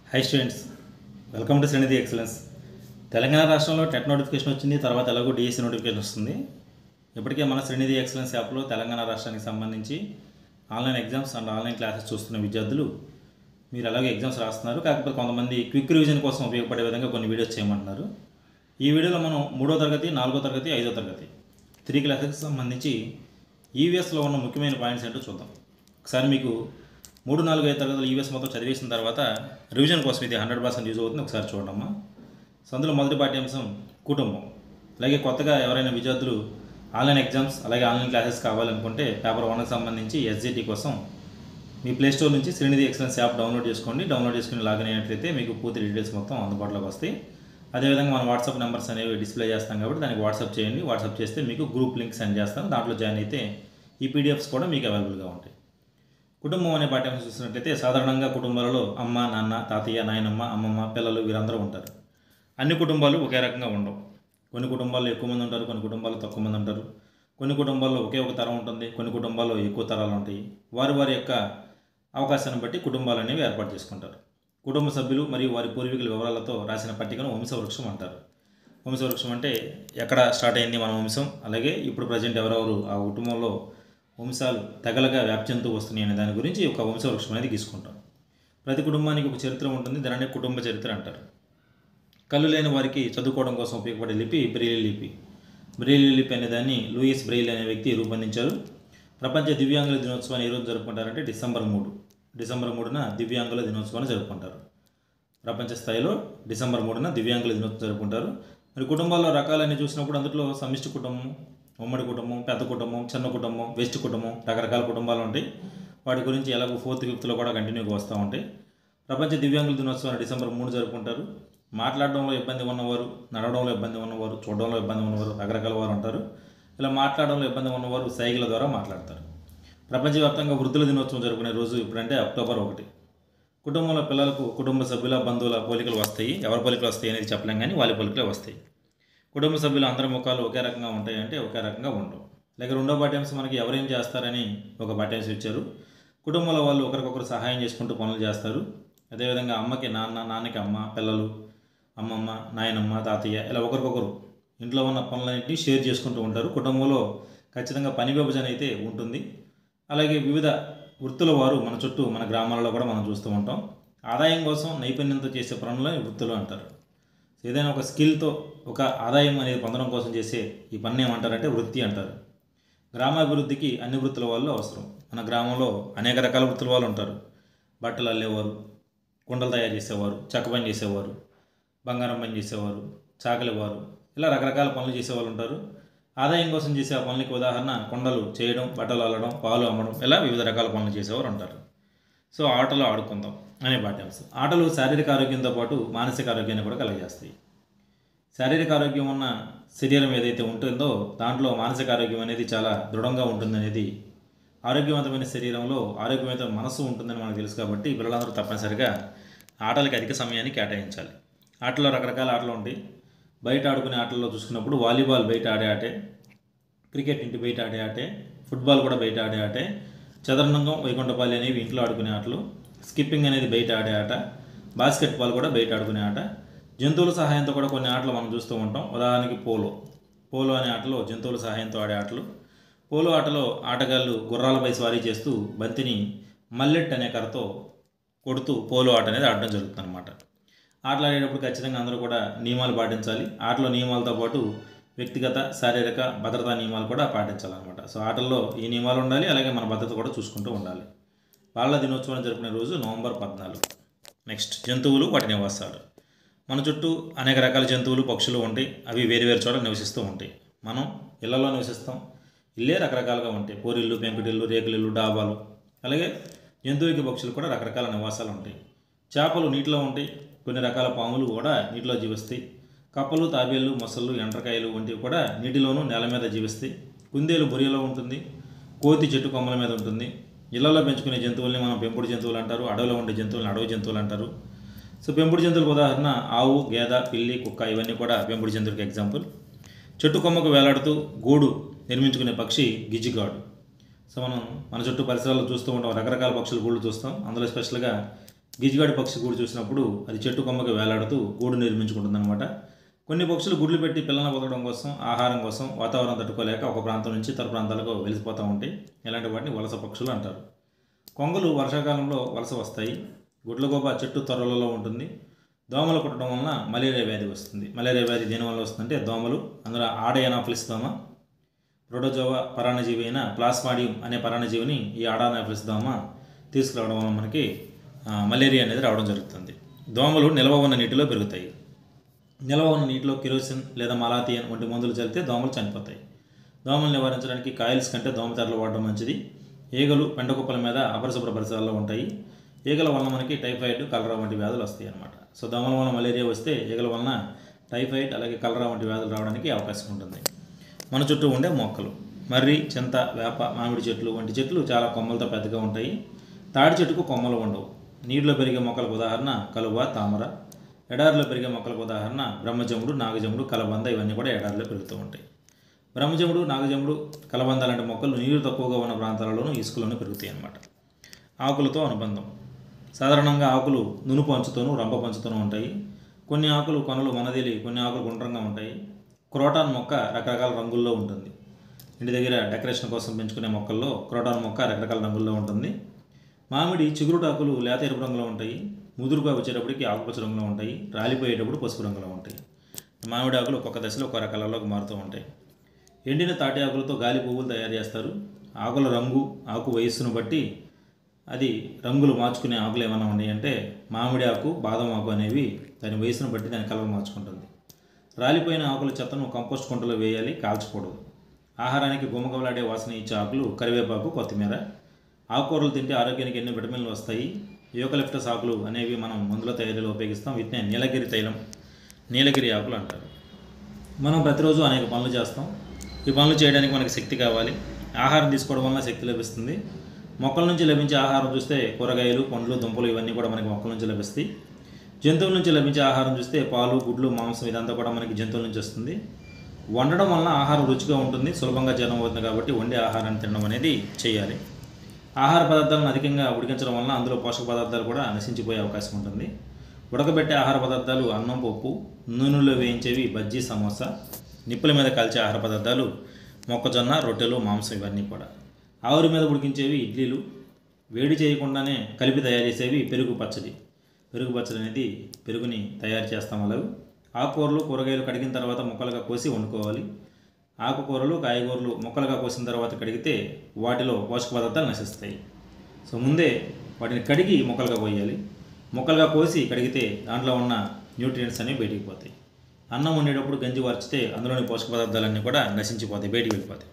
high students welcome to Srinidhi excellence Telangana రాష్ట్రంలో TET notification వచ్చింది తర్వాత ఎలాగో డిఎస్సి నోటిఫికేషన్ వస్తుంది ఇప్పటికే మన శ్రేణిధి ఎక్సలెన్స్ యాప్లో తెలంగాణ రాష్ట్రానికి సంబంధించి online exams and online classes చూస్తున్న విద్యార్థులు మీరు అలాగే ఎగ్జామ్స్ రాస్తున్నారు కాకపోతే కొంతమంది క్విక్ రివిజన్ కోసం ఉపయోగపడే విధంగా కొన్ని వీడియోస్ చేయమంటున్నారు ఈ వీడియోలో మనం మూడో తరగతి నాలుగో తరగతి ఐదో తరగతి త్రీ క్లాసెస్కి సంబంధించి ఈవీఎస్లో ఉన్న ముఖ్యమైన పాయింట్స్ ఏంటో చూద్దాం ఒకసారి మీకు మూడు నాలుగు ఐదు తరగతులు ఈవీఎస్ మొత్తం చదివేసిన తర్వాత రివిజన్ కోసం ఇది హండ్రెడ్ పర్సెంట్ యూజ్ అవుతుంది ఒకసారి చూడమ్మా సో అందులో మొదటి పాఠ్యాంశం కుటుంబం అలాగే కొత్తగా ఎవరైనా విద్యార్థులు ఆన్లైన్ ఎగ్జామ్స్ అలాగే ఆన్లైన్ క్లాసెస్ కావాలనుకుంటే పేపర్ వన్కి సంబంధించి ఎస్జిటి కోసం మీ ప్లే స్టోర్ నుంచి శ్రీనిధి ఎక్సలెన్స్ యాప్ డౌన్లోడ్ చేసుకోండి డౌన్లోడ్ చేసుకుని లాగిన్ అయినట్లయితే మీకు పూర్తి డీటెయిల్స్ మొత్తం అందుబాటులోకి వస్తాయి అదేవిధంగా మన వాట్సాప్ నెంబర్స్ అనేవి డిస్ప్లే చేస్తాం కాబట్టి దానికి వాట్సాప్ చేయండి వాట్సాప్ చేస్తే మీకు గ్రూప్ లింక్ సెండ్ చేస్తాను దాంట్లో జాయిన్ అయితే ఈ పీడిఎఫ్స్ కూడా మీకు అవైలబుల్గా ఉంటాయి కుటుంబం అనే పాఠ్యాంశం చూసినట్లయితే సాధారణంగా కుటుంబాలలో అమ్మ నాన్న తాతయ్య నాయనమ్మ అమ్మమ్మ పిల్లలు వీరందరూ ఉంటారు అన్ని కుటుంబాలు ఒకే రకంగా ఉండవు కొన్ని కుటుంబాల్లో ఎక్కువ మంది ఉంటారు కొన్ని కుటుంబాల్లో తక్కువ మంది ఉంటారు కొన్ని కుటుంబాల్లో ఒకే ఒక తరం ఉంటుంది కొన్ని కుటుంబాల్లో ఎక్కువ తరాలు ఉంటాయి వారి వారి యొక్క అవకాశాన్ని బట్టి కుటుంబాలు అనేవి ఏర్పాటు చేసుకుంటారు కుటుంబ సభ్యులు మరియు వారి పూర్వీకుల వివరాలతో రాసిన పట్టికను వంశవృక్షం అంటారు వంశవృక్షం అంటే ఎక్కడ స్టార్ట్ అయింది మన వంశం అలాగే ఇప్పుడు ప్రజెంట్ ఎవరెవరు ఆ కుటుంబంలో వంశాలు తెగలగా వ్యాప్తి చెందుతూ వస్తున్నాయి అనే దాని గురించి ఒక వంశవృక్షం అనేది తీసుకుంటాం ప్రతి కుటుంబానికి ఒక చరిత్ర ఉంటుంది దానిని కుటుంబ చరిత్ర అంటారు కళ్ళు లేని వారికి చదువుకోవడం కోసం ఉపయోగపడే లిపి బ్రెయిలీ లిపి బ్రెయిలీ లిపి అనే దాన్ని లూయిస్ బ్రెయిల్ అనే వ్యక్తి రూపొందించారు ప్రపంచ దివ్యాంగుల దినోత్సవాన్ని ఏ రోజు జరుపుకుంటారంటే డిసెంబర్ మూడు డిసెంబర్ మూడున దివ్యాంగుల దినోత్సవాన్ని జరుపుకుంటారు ప్రపంచ స్థాయిలో డిసెంబర్ మూడున దివ్యాంగుల దినోత్సవం జరుపుకుంటారు మరి కుటుంబాల్లో రకాలన్నీ చూసినప్పుడు అందులో సమిష్టి కుటుంబం ఉమ్మడి కుటుంబం పెద్ద కుటుంబం చిన్న కుటుంబం వెస్ట్ కుటుంబం రకరకాల కుటుంబాలు ఉంటాయి వాటి గురించి ఎలాగో ఫోర్త్ ఫిఫ్త్లో కూడా కంటిన్యూగా వస్తూ ఉంటాయి ప్రపంచ దివ్యాంగుల దినోత్సవాన్ని డిసెంబర్ మూడు జరుపుకుంటారు మాట్లాడడంలో ఇబ్బంది ఉన్నవారు నడవడంలో ఇబ్బంది ఉన్నవారు చూడడంలో ఇబ్బంది ఉన్నవారు రకరకాల వారు ఉంటారు ఇలా మాట్లాడడంలో ఇబ్బంది ఉన్నవారు సైకిల్ ద్వారా మాట్లాడతారు ప్రపంచవ్యాప్తంగా వృద్ధుల దినోత్సవం జరుపుకునే రోజు ఇప్పుడంటే అక్టోబర్ ఒకటి కుటుంబంలో పిల్లలకు కుటుంబ సభ్యుల బంధువుల పోలికలు వస్తాయి ఎవరి పోలికలు వస్తాయి అనేది చెప్పలేం కానీ వాళ్ళ పోలికలే వస్తాయి కుటుంబ సభ్యులు అందరి ముఖాలు ఒకే రకంగా ఉంటాయి అంటే ఒకే రకంగా ఉండవు లేక రెండో పాఠ్యాంశం మనకి ఎవరేం చేస్తారని ఒక పాఠ్యాంశం ఇచ్చారు కుటుంబంలో వాళ్ళు ఒకరికొకరు సహాయం చేసుకుంటూ పనులు చేస్తారు అదేవిధంగా అమ్మకి నాన్న నాన్నకి అమ్మ పిల్లలు అమ్మమ్మ నాయనమ్మ తాతయ్య ఇలా ఒకరికొకరు ఇంట్లో ఉన్న పనులన్నింటినీ షేర్ చేసుకుంటూ ఉంటారు కుటుంబంలో ఖచ్చితంగా పని విభజన అయితే ఉంటుంది అలాగే వివిధ వృత్తుల వారు మన చుట్టూ మన గ్రామాలలో కూడా మనం చూస్తూ ఉంటాం ఆదాయం కోసం నైపుణ్యంతో చేసే పనులను వృత్తులు అంటారు ఏదైనా ఒక స్కిల్తో ఒక ఆదాయం అనేది పొందడం కోసం చేసే ఈ పని ఏమంటారంటే వృత్తి అంటారు గ్రామాభివృద్ధికి అన్ని వృత్తుల వాళ్ళు అవసరం మన గ్రామంలో అనేక రకాల వృత్తుల వాళ్ళు ఉంటారు బట్టలు అల్లేవారు కుండలు తయారు చేసేవారు చెక్క పని చేసేవారు బంగారం పని చేసేవారు చాకలివారు ఇలా రకరకాల పనులు చేసేవాళ్ళు ఉంటారు ఆదాయం కోసం చేసే ఆ పనులకి ఉదాహరణ కుండలు చేయడం బట్టలు అల్లడం పాలు అమ్మడం ఇలా వివిధ రకాల పనులు చేసేవారు ఉంటారు సో ఆటలు ఆడుకుందాం అనే పాఠ్యాంశం ఆటలు శారీరక ఆరోగ్యంతో పాటు మానసిక ఆరోగ్యాన్ని కూడా కలగజేస్తాయి శారీరక ఆరోగ్యం ఉన్న శరీరం ఏదైతే ఉంటుందో దాంట్లో మానసిక ఆరోగ్యం అనేది చాలా దృఢంగా ఉంటుందనేది ఆరోగ్యవంతమైన శరీరంలో ఆరోగ్యవంతమైన మనసు ఉంటుందని మనకు తెలుసు కాబట్టి పిల్లలందరూ తప్పనిసరిగా ఆటలకి అధిక సమయాన్ని కేటాయించాలి ఆటలో రకరకాల ఆటలు ఉంటాయి బయట ఆడుకునే ఆటల్లో చూసుకున్నప్పుడు వాలీబాల్ బయట ఆడే ఆటే క్రికెట్ ఇంటి బయట ఆడే ఆటే ఫుట్బాల్ కూడా బయట ఆడే ఆటే చదరంగం వైకుంఠపాలి అనేవి ఇంట్లో ఆడుకునే ఆటలు స్కిప్పింగ్ అనేది బయట ఆడే ఆట బాస్కెట్ బాల్ కూడా బయట ఆడుకునే ఆట జంతువుల సహాయంతో కూడా కొన్ని ఆటలు మనం చూస్తూ ఉంటాం ఉదాహరణకి పోలో పోలో అనే ఆటలో జంతువుల సహాయంతో ఆడే ఆటలు పోలో ఆటలో ఆటగాళ్ళు గుర్రాలపై స్వారీ చేస్తూ బంతిని మల్లెట్ అనే కర్రతో కొడుతూ పోలో ఆట అనేది ఆడడం జరుగుతుంది అనమాట ఆటలు ఆడేటప్పుడు ఖచ్చితంగా అందరూ కూడా నియమాలు పాటించాలి ఆటలో నియమాలతో పాటు వ్యక్తిగత శారీరక భద్రతా నియమాలు కూడా పాటించాలన్నమాట సో ఆటల్లో ఈ నియమాలు ఉండాలి అలాగే మన భద్రత కూడా చూసుకుంటూ ఉండాలి బాల దినోత్సవం జరుపుకునే రోజు నవంబర్ పద్నాలుగు నెక్స్ట్ జంతువులు వాటి నివాసాలు మన చుట్టూ అనేక రకాల జంతువులు పక్షులు ఉంటాయి అవి వేరు వేరు చోట నివసిస్తూ ఉంటాయి మనం ఇళ్లలో నివసిస్తాం ఇల్లే రకరకాలుగా ఉంటాయి పూరిల్లు పెంకుటిల్లు రేకులిల్లు డాబాలు అలాగే జంతువులకి పక్షులు కూడా రకరకాల నివాసాలు ఉంటాయి చేపలు నీటిలో ఉంటాయి కొన్ని రకాల పాములు కూడా నీటిలో జీవిస్తాయి కప్పలు తాబేళ్ళు మొసళ్ళు ఎండ్రకాయలు వంటివి కూడా నీటిలోనూ నేల మీద జీవిస్తాయి కుందేలు బొరియలో ఉంటుంది కోతి చెట్టు కొమ్మల మీద ఉంటుంది ఇళ్లలో పెంచుకునే జంతువుల్ని మనం పెంపుడు జంతువులు అంటారు అడవిలో ఉండే జంతువులను అడవి జంతువులు అంటారు సో పెంపుడు జంతువులకు ఉదాహరణ ఆవు గేద పిల్లి కుక్క ఇవన్నీ కూడా పెంపుడు జంతువులకు ఎగ్జాంపుల్ చెట్టు కొమ్మకు వేలాడుతూ గూడు నిర్మించుకునే పక్షి గిజిగాడు సో మనం మన చుట్టూ పరిసరాల్లో చూస్తూ ఉంటాం రకరకాల పక్షుల గూళ్ళు చూస్తాం అందులో స్పెషల్గా గిజిగాడి పక్షి గూడు చూసినప్పుడు అది చెట్టు కొమ్మకి వేలాడుతూ గూడు నిర్మించుకుంటుందన్నమాట కొన్ని పక్షులు గుడ్లు పెట్టి పిల్లలను పొదడం కోసం ఆహారం కోసం వాతావరణం తట్టుకోలేక ఒక ప్రాంతం నుంచి ఇతర ప్రాంతాలకు వెలిసిపోతూ ఉంటాయి ఇలాంటి వాటిని వలస పక్షులు అంటారు కొంగలు వర్షాకాలంలో వలస వస్తాయి గుడ్లగోబ చెట్టు త్వరలలో ఉంటుంది దోమలు కుట్టడం వలన మలేరియా వ్యాధి వస్తుంది మలేరియా వ్యాధి దేనివల్ల వస్తుందంటే దోమలు అందులో ఆడ ఎనాఫిలిస్ దోమ ప్రోటోజోవా పరాణజీవి అయిన ప్లాస్మాడియం అనే పరాణజీవిని ఈ ఆడానాఫిలిస్ దోమ తీసుకురావడం వల్ల మనకి ఆ, మలేరియా అనేది రావడం జరుగుతుంది దోమలు నిల్వ ఉన్న నీటిలో పెరుగుతాయి నిల్వ ఉన్న నీటిలో కిరోసిన్ లేదా మలాథియన్ వంటి మందులు చల్లితే దోమలు చనిపోతాయి దోమలు నివారించడానికి కాయిల్స్ కంటే దోమతెరలు వాడడం మంచిది ఈగలు పెండకుప్పల మీద అపరిశుభ్ర పరిసరాల్లో ఉంటాయి ఈగల వలన మనకి టైఫాయిడ్ కలరా వంటి వ్యాధులు వస్తాయి అన్నమాట సో దోమల వలన మలేరియా వస్తే ఈగల వలన టైఫాయిడ్ అలాగే కలరా వంటి వ్యాధులు రావడానికి అవకాశం ఉంటుంది మన చుట్టూ ఉండే మొక్కలు మర్రి చింత వేప మామిడి చెట్లు వంటి చెట్లు చాలా కొమ్మలతో పెద్దగా ఉంటాయి తాడి చెట్టుకు కొమ్మలు ఉండవు నీటిలో పెరిగే మొక్కలకు ఉదాహరణ కలువ తామర ఎడారిలో పెరిగే మొక్కలకు ఉదాహరణ బ్రహ్మజముడు నాగజముడు కలబంద ఇవన్నీ కూడా ఎడారిలో పెరుగుతూ ఉంటాయి బ్రహ్మజముడు నాగజముడు కలబంద లాంటి మొక్కలు నీరు తక్కువగా ఉన్న ప్రాంతాలలోనూ ఇసుకలోనూ పెరుగుతాయి అన్నమాట ఆకులతో అనుబంధం సాధారణంగా ఆకులు నునుపు అంచుతోనూ రంప పంచుతోనూ ఉంటాయి కొన్ని ఆకులు కొనలు మనదిలి కొన్ని ఆకులు గుండ్రంగా ఉంటాయి క్రోటాన్ మొక్క రకరకాల రంగుల్లో ఉంటుంది ఇంటి దగ్గర డెకరేషన్ కోసం పెంచుకునే మొక్కల్లో క్రోటాన్ మొక్క రకరకాల రంగుల్లో ఉంటుంది మామిడి చిగురుటాకులు లేత ఎరుపు రంగులో ఉంటాయి ముదురుగా వచ్చేటప్పటికి ఆకుపచ్చ రంగులో ఉంటాయి రాలిపోయేటప్పుడు పసుపు రంగులో ఉంటాయి మామిడి ఆకులు ఒక్కొక్క దశలో ఒక్కొక్క కలర్లోకి మారుతూ ఉంటాయి ఎండిన తాటి ఆకులతో గాలి పువ్వులు తయారు చేస్తారు ఆకుల రంగు ఆకు వయస్సును బట్టి అది రంగులు మార్చుకునే ఆకులు ఏమైనా ఉన్నాయంటే మామిడి ఆకు బాదం ఆకు అనేవి దాని వయసును బట్టి దాని కలర్ మార్చుకుంటుంది రాలిపోయిన ఆకుల చెత్తను కంపోస్ట్ కుంటలో వేయాలి కాల్చకూడదు ఆహారానికి గుమగమలాడే వాసన ఇచ్చే ఆకులు కరివేపాకు కొత్తిమీర ఆకుకూరలు తింటే ఆరోగ్యానికి ఎన్నో విటమిన్లు వస్తాయి యూకలిప్టస్ ఆకులు అనేవి మనం మందుల తయారీలో ఉపయోగిస్తాం వీటిని నీలగిరి తైలం నీలగిరి ఆకులు అంటారు మనం ప్రతిరోజు అనేక పనులు చేస్తాం ఈ పనులు చేయడానికి మనకి శక్తి కావాలి ఆహారం తీసుకోవడం వల్ల శక్తి లభిస్తుంది మొక్కల నుంచి లభించే ఆహారం చూస్తే కూరగాయలు పండ్లు దుంపలు ఇవన్నీ కూడా మనకి మొక్కల నుంచి లభిస్తాయి జంతువుల నుంచి లభించే ఆహారం చూస్తే పాలు గుడ్లు మాంసం ఇదంతా కూడా మనకి జంతువుల నుంచి వస్తుంది వండడం వలన ఆహారం రుచిగా ఉంటుంది సులభంగా జీర్ణం అవుతుంది కాబట్టి వండే ఆహారాన్ని తినడం అనేది చేయాలి ఆహార పదార్థాలను అధికంగా ఉడికించడం వలన అందులో పోషక పదార్థాలు కూడా నశించిపోయే అవకాశం ఉంటుంది ఉడకబెట్టే ఆహార పదార్థాలు అన్నం పప్పు నూనెలో వేయించేవి బజ్జీ సమోసా నిప్పుల మీద కాల్చే ఆహార పదార్థాలు మొక్కజొన్న రొట్టెలు మాంసం ఇవన్నీ కూడా ఆవిరి మీద ఉడికించేవి ఇడ్లీలు వేడి చేయకుండానే కలిపి తయారు చేసేవి పెరుగు పచ్చడి పెరుగు పచ్చడి అనేది పెరుగుని తయారు చేస్తాం అలాగే ఆకుకూరలు కూరగాయలు కడిగిన తర్వాత ముక్కలుగా కోసి వండుకోవాలి ఆకుకూరలు కాయగూరలు ముక్కలుగా కోసిన తర్వాత కడిగితే వాటిలో పోషక పదార్థాలు నశిస్తాయి సో ముందే వాటిని కడిగి ముక్కలుగా పోయాలి ముక్కలుగా కోసి కడిగితే దాంట్లో ఉన్న న్యూట్రియంట్స్ అనేవి బయటికి పోతాయి అన్నం వండేటప్పుడు గంజి వార్చితే అందులోని పోషక పదార్థాలన్నీ కూడా నశించిపోతాయి బయటికి వెళ్ళిపోతాయి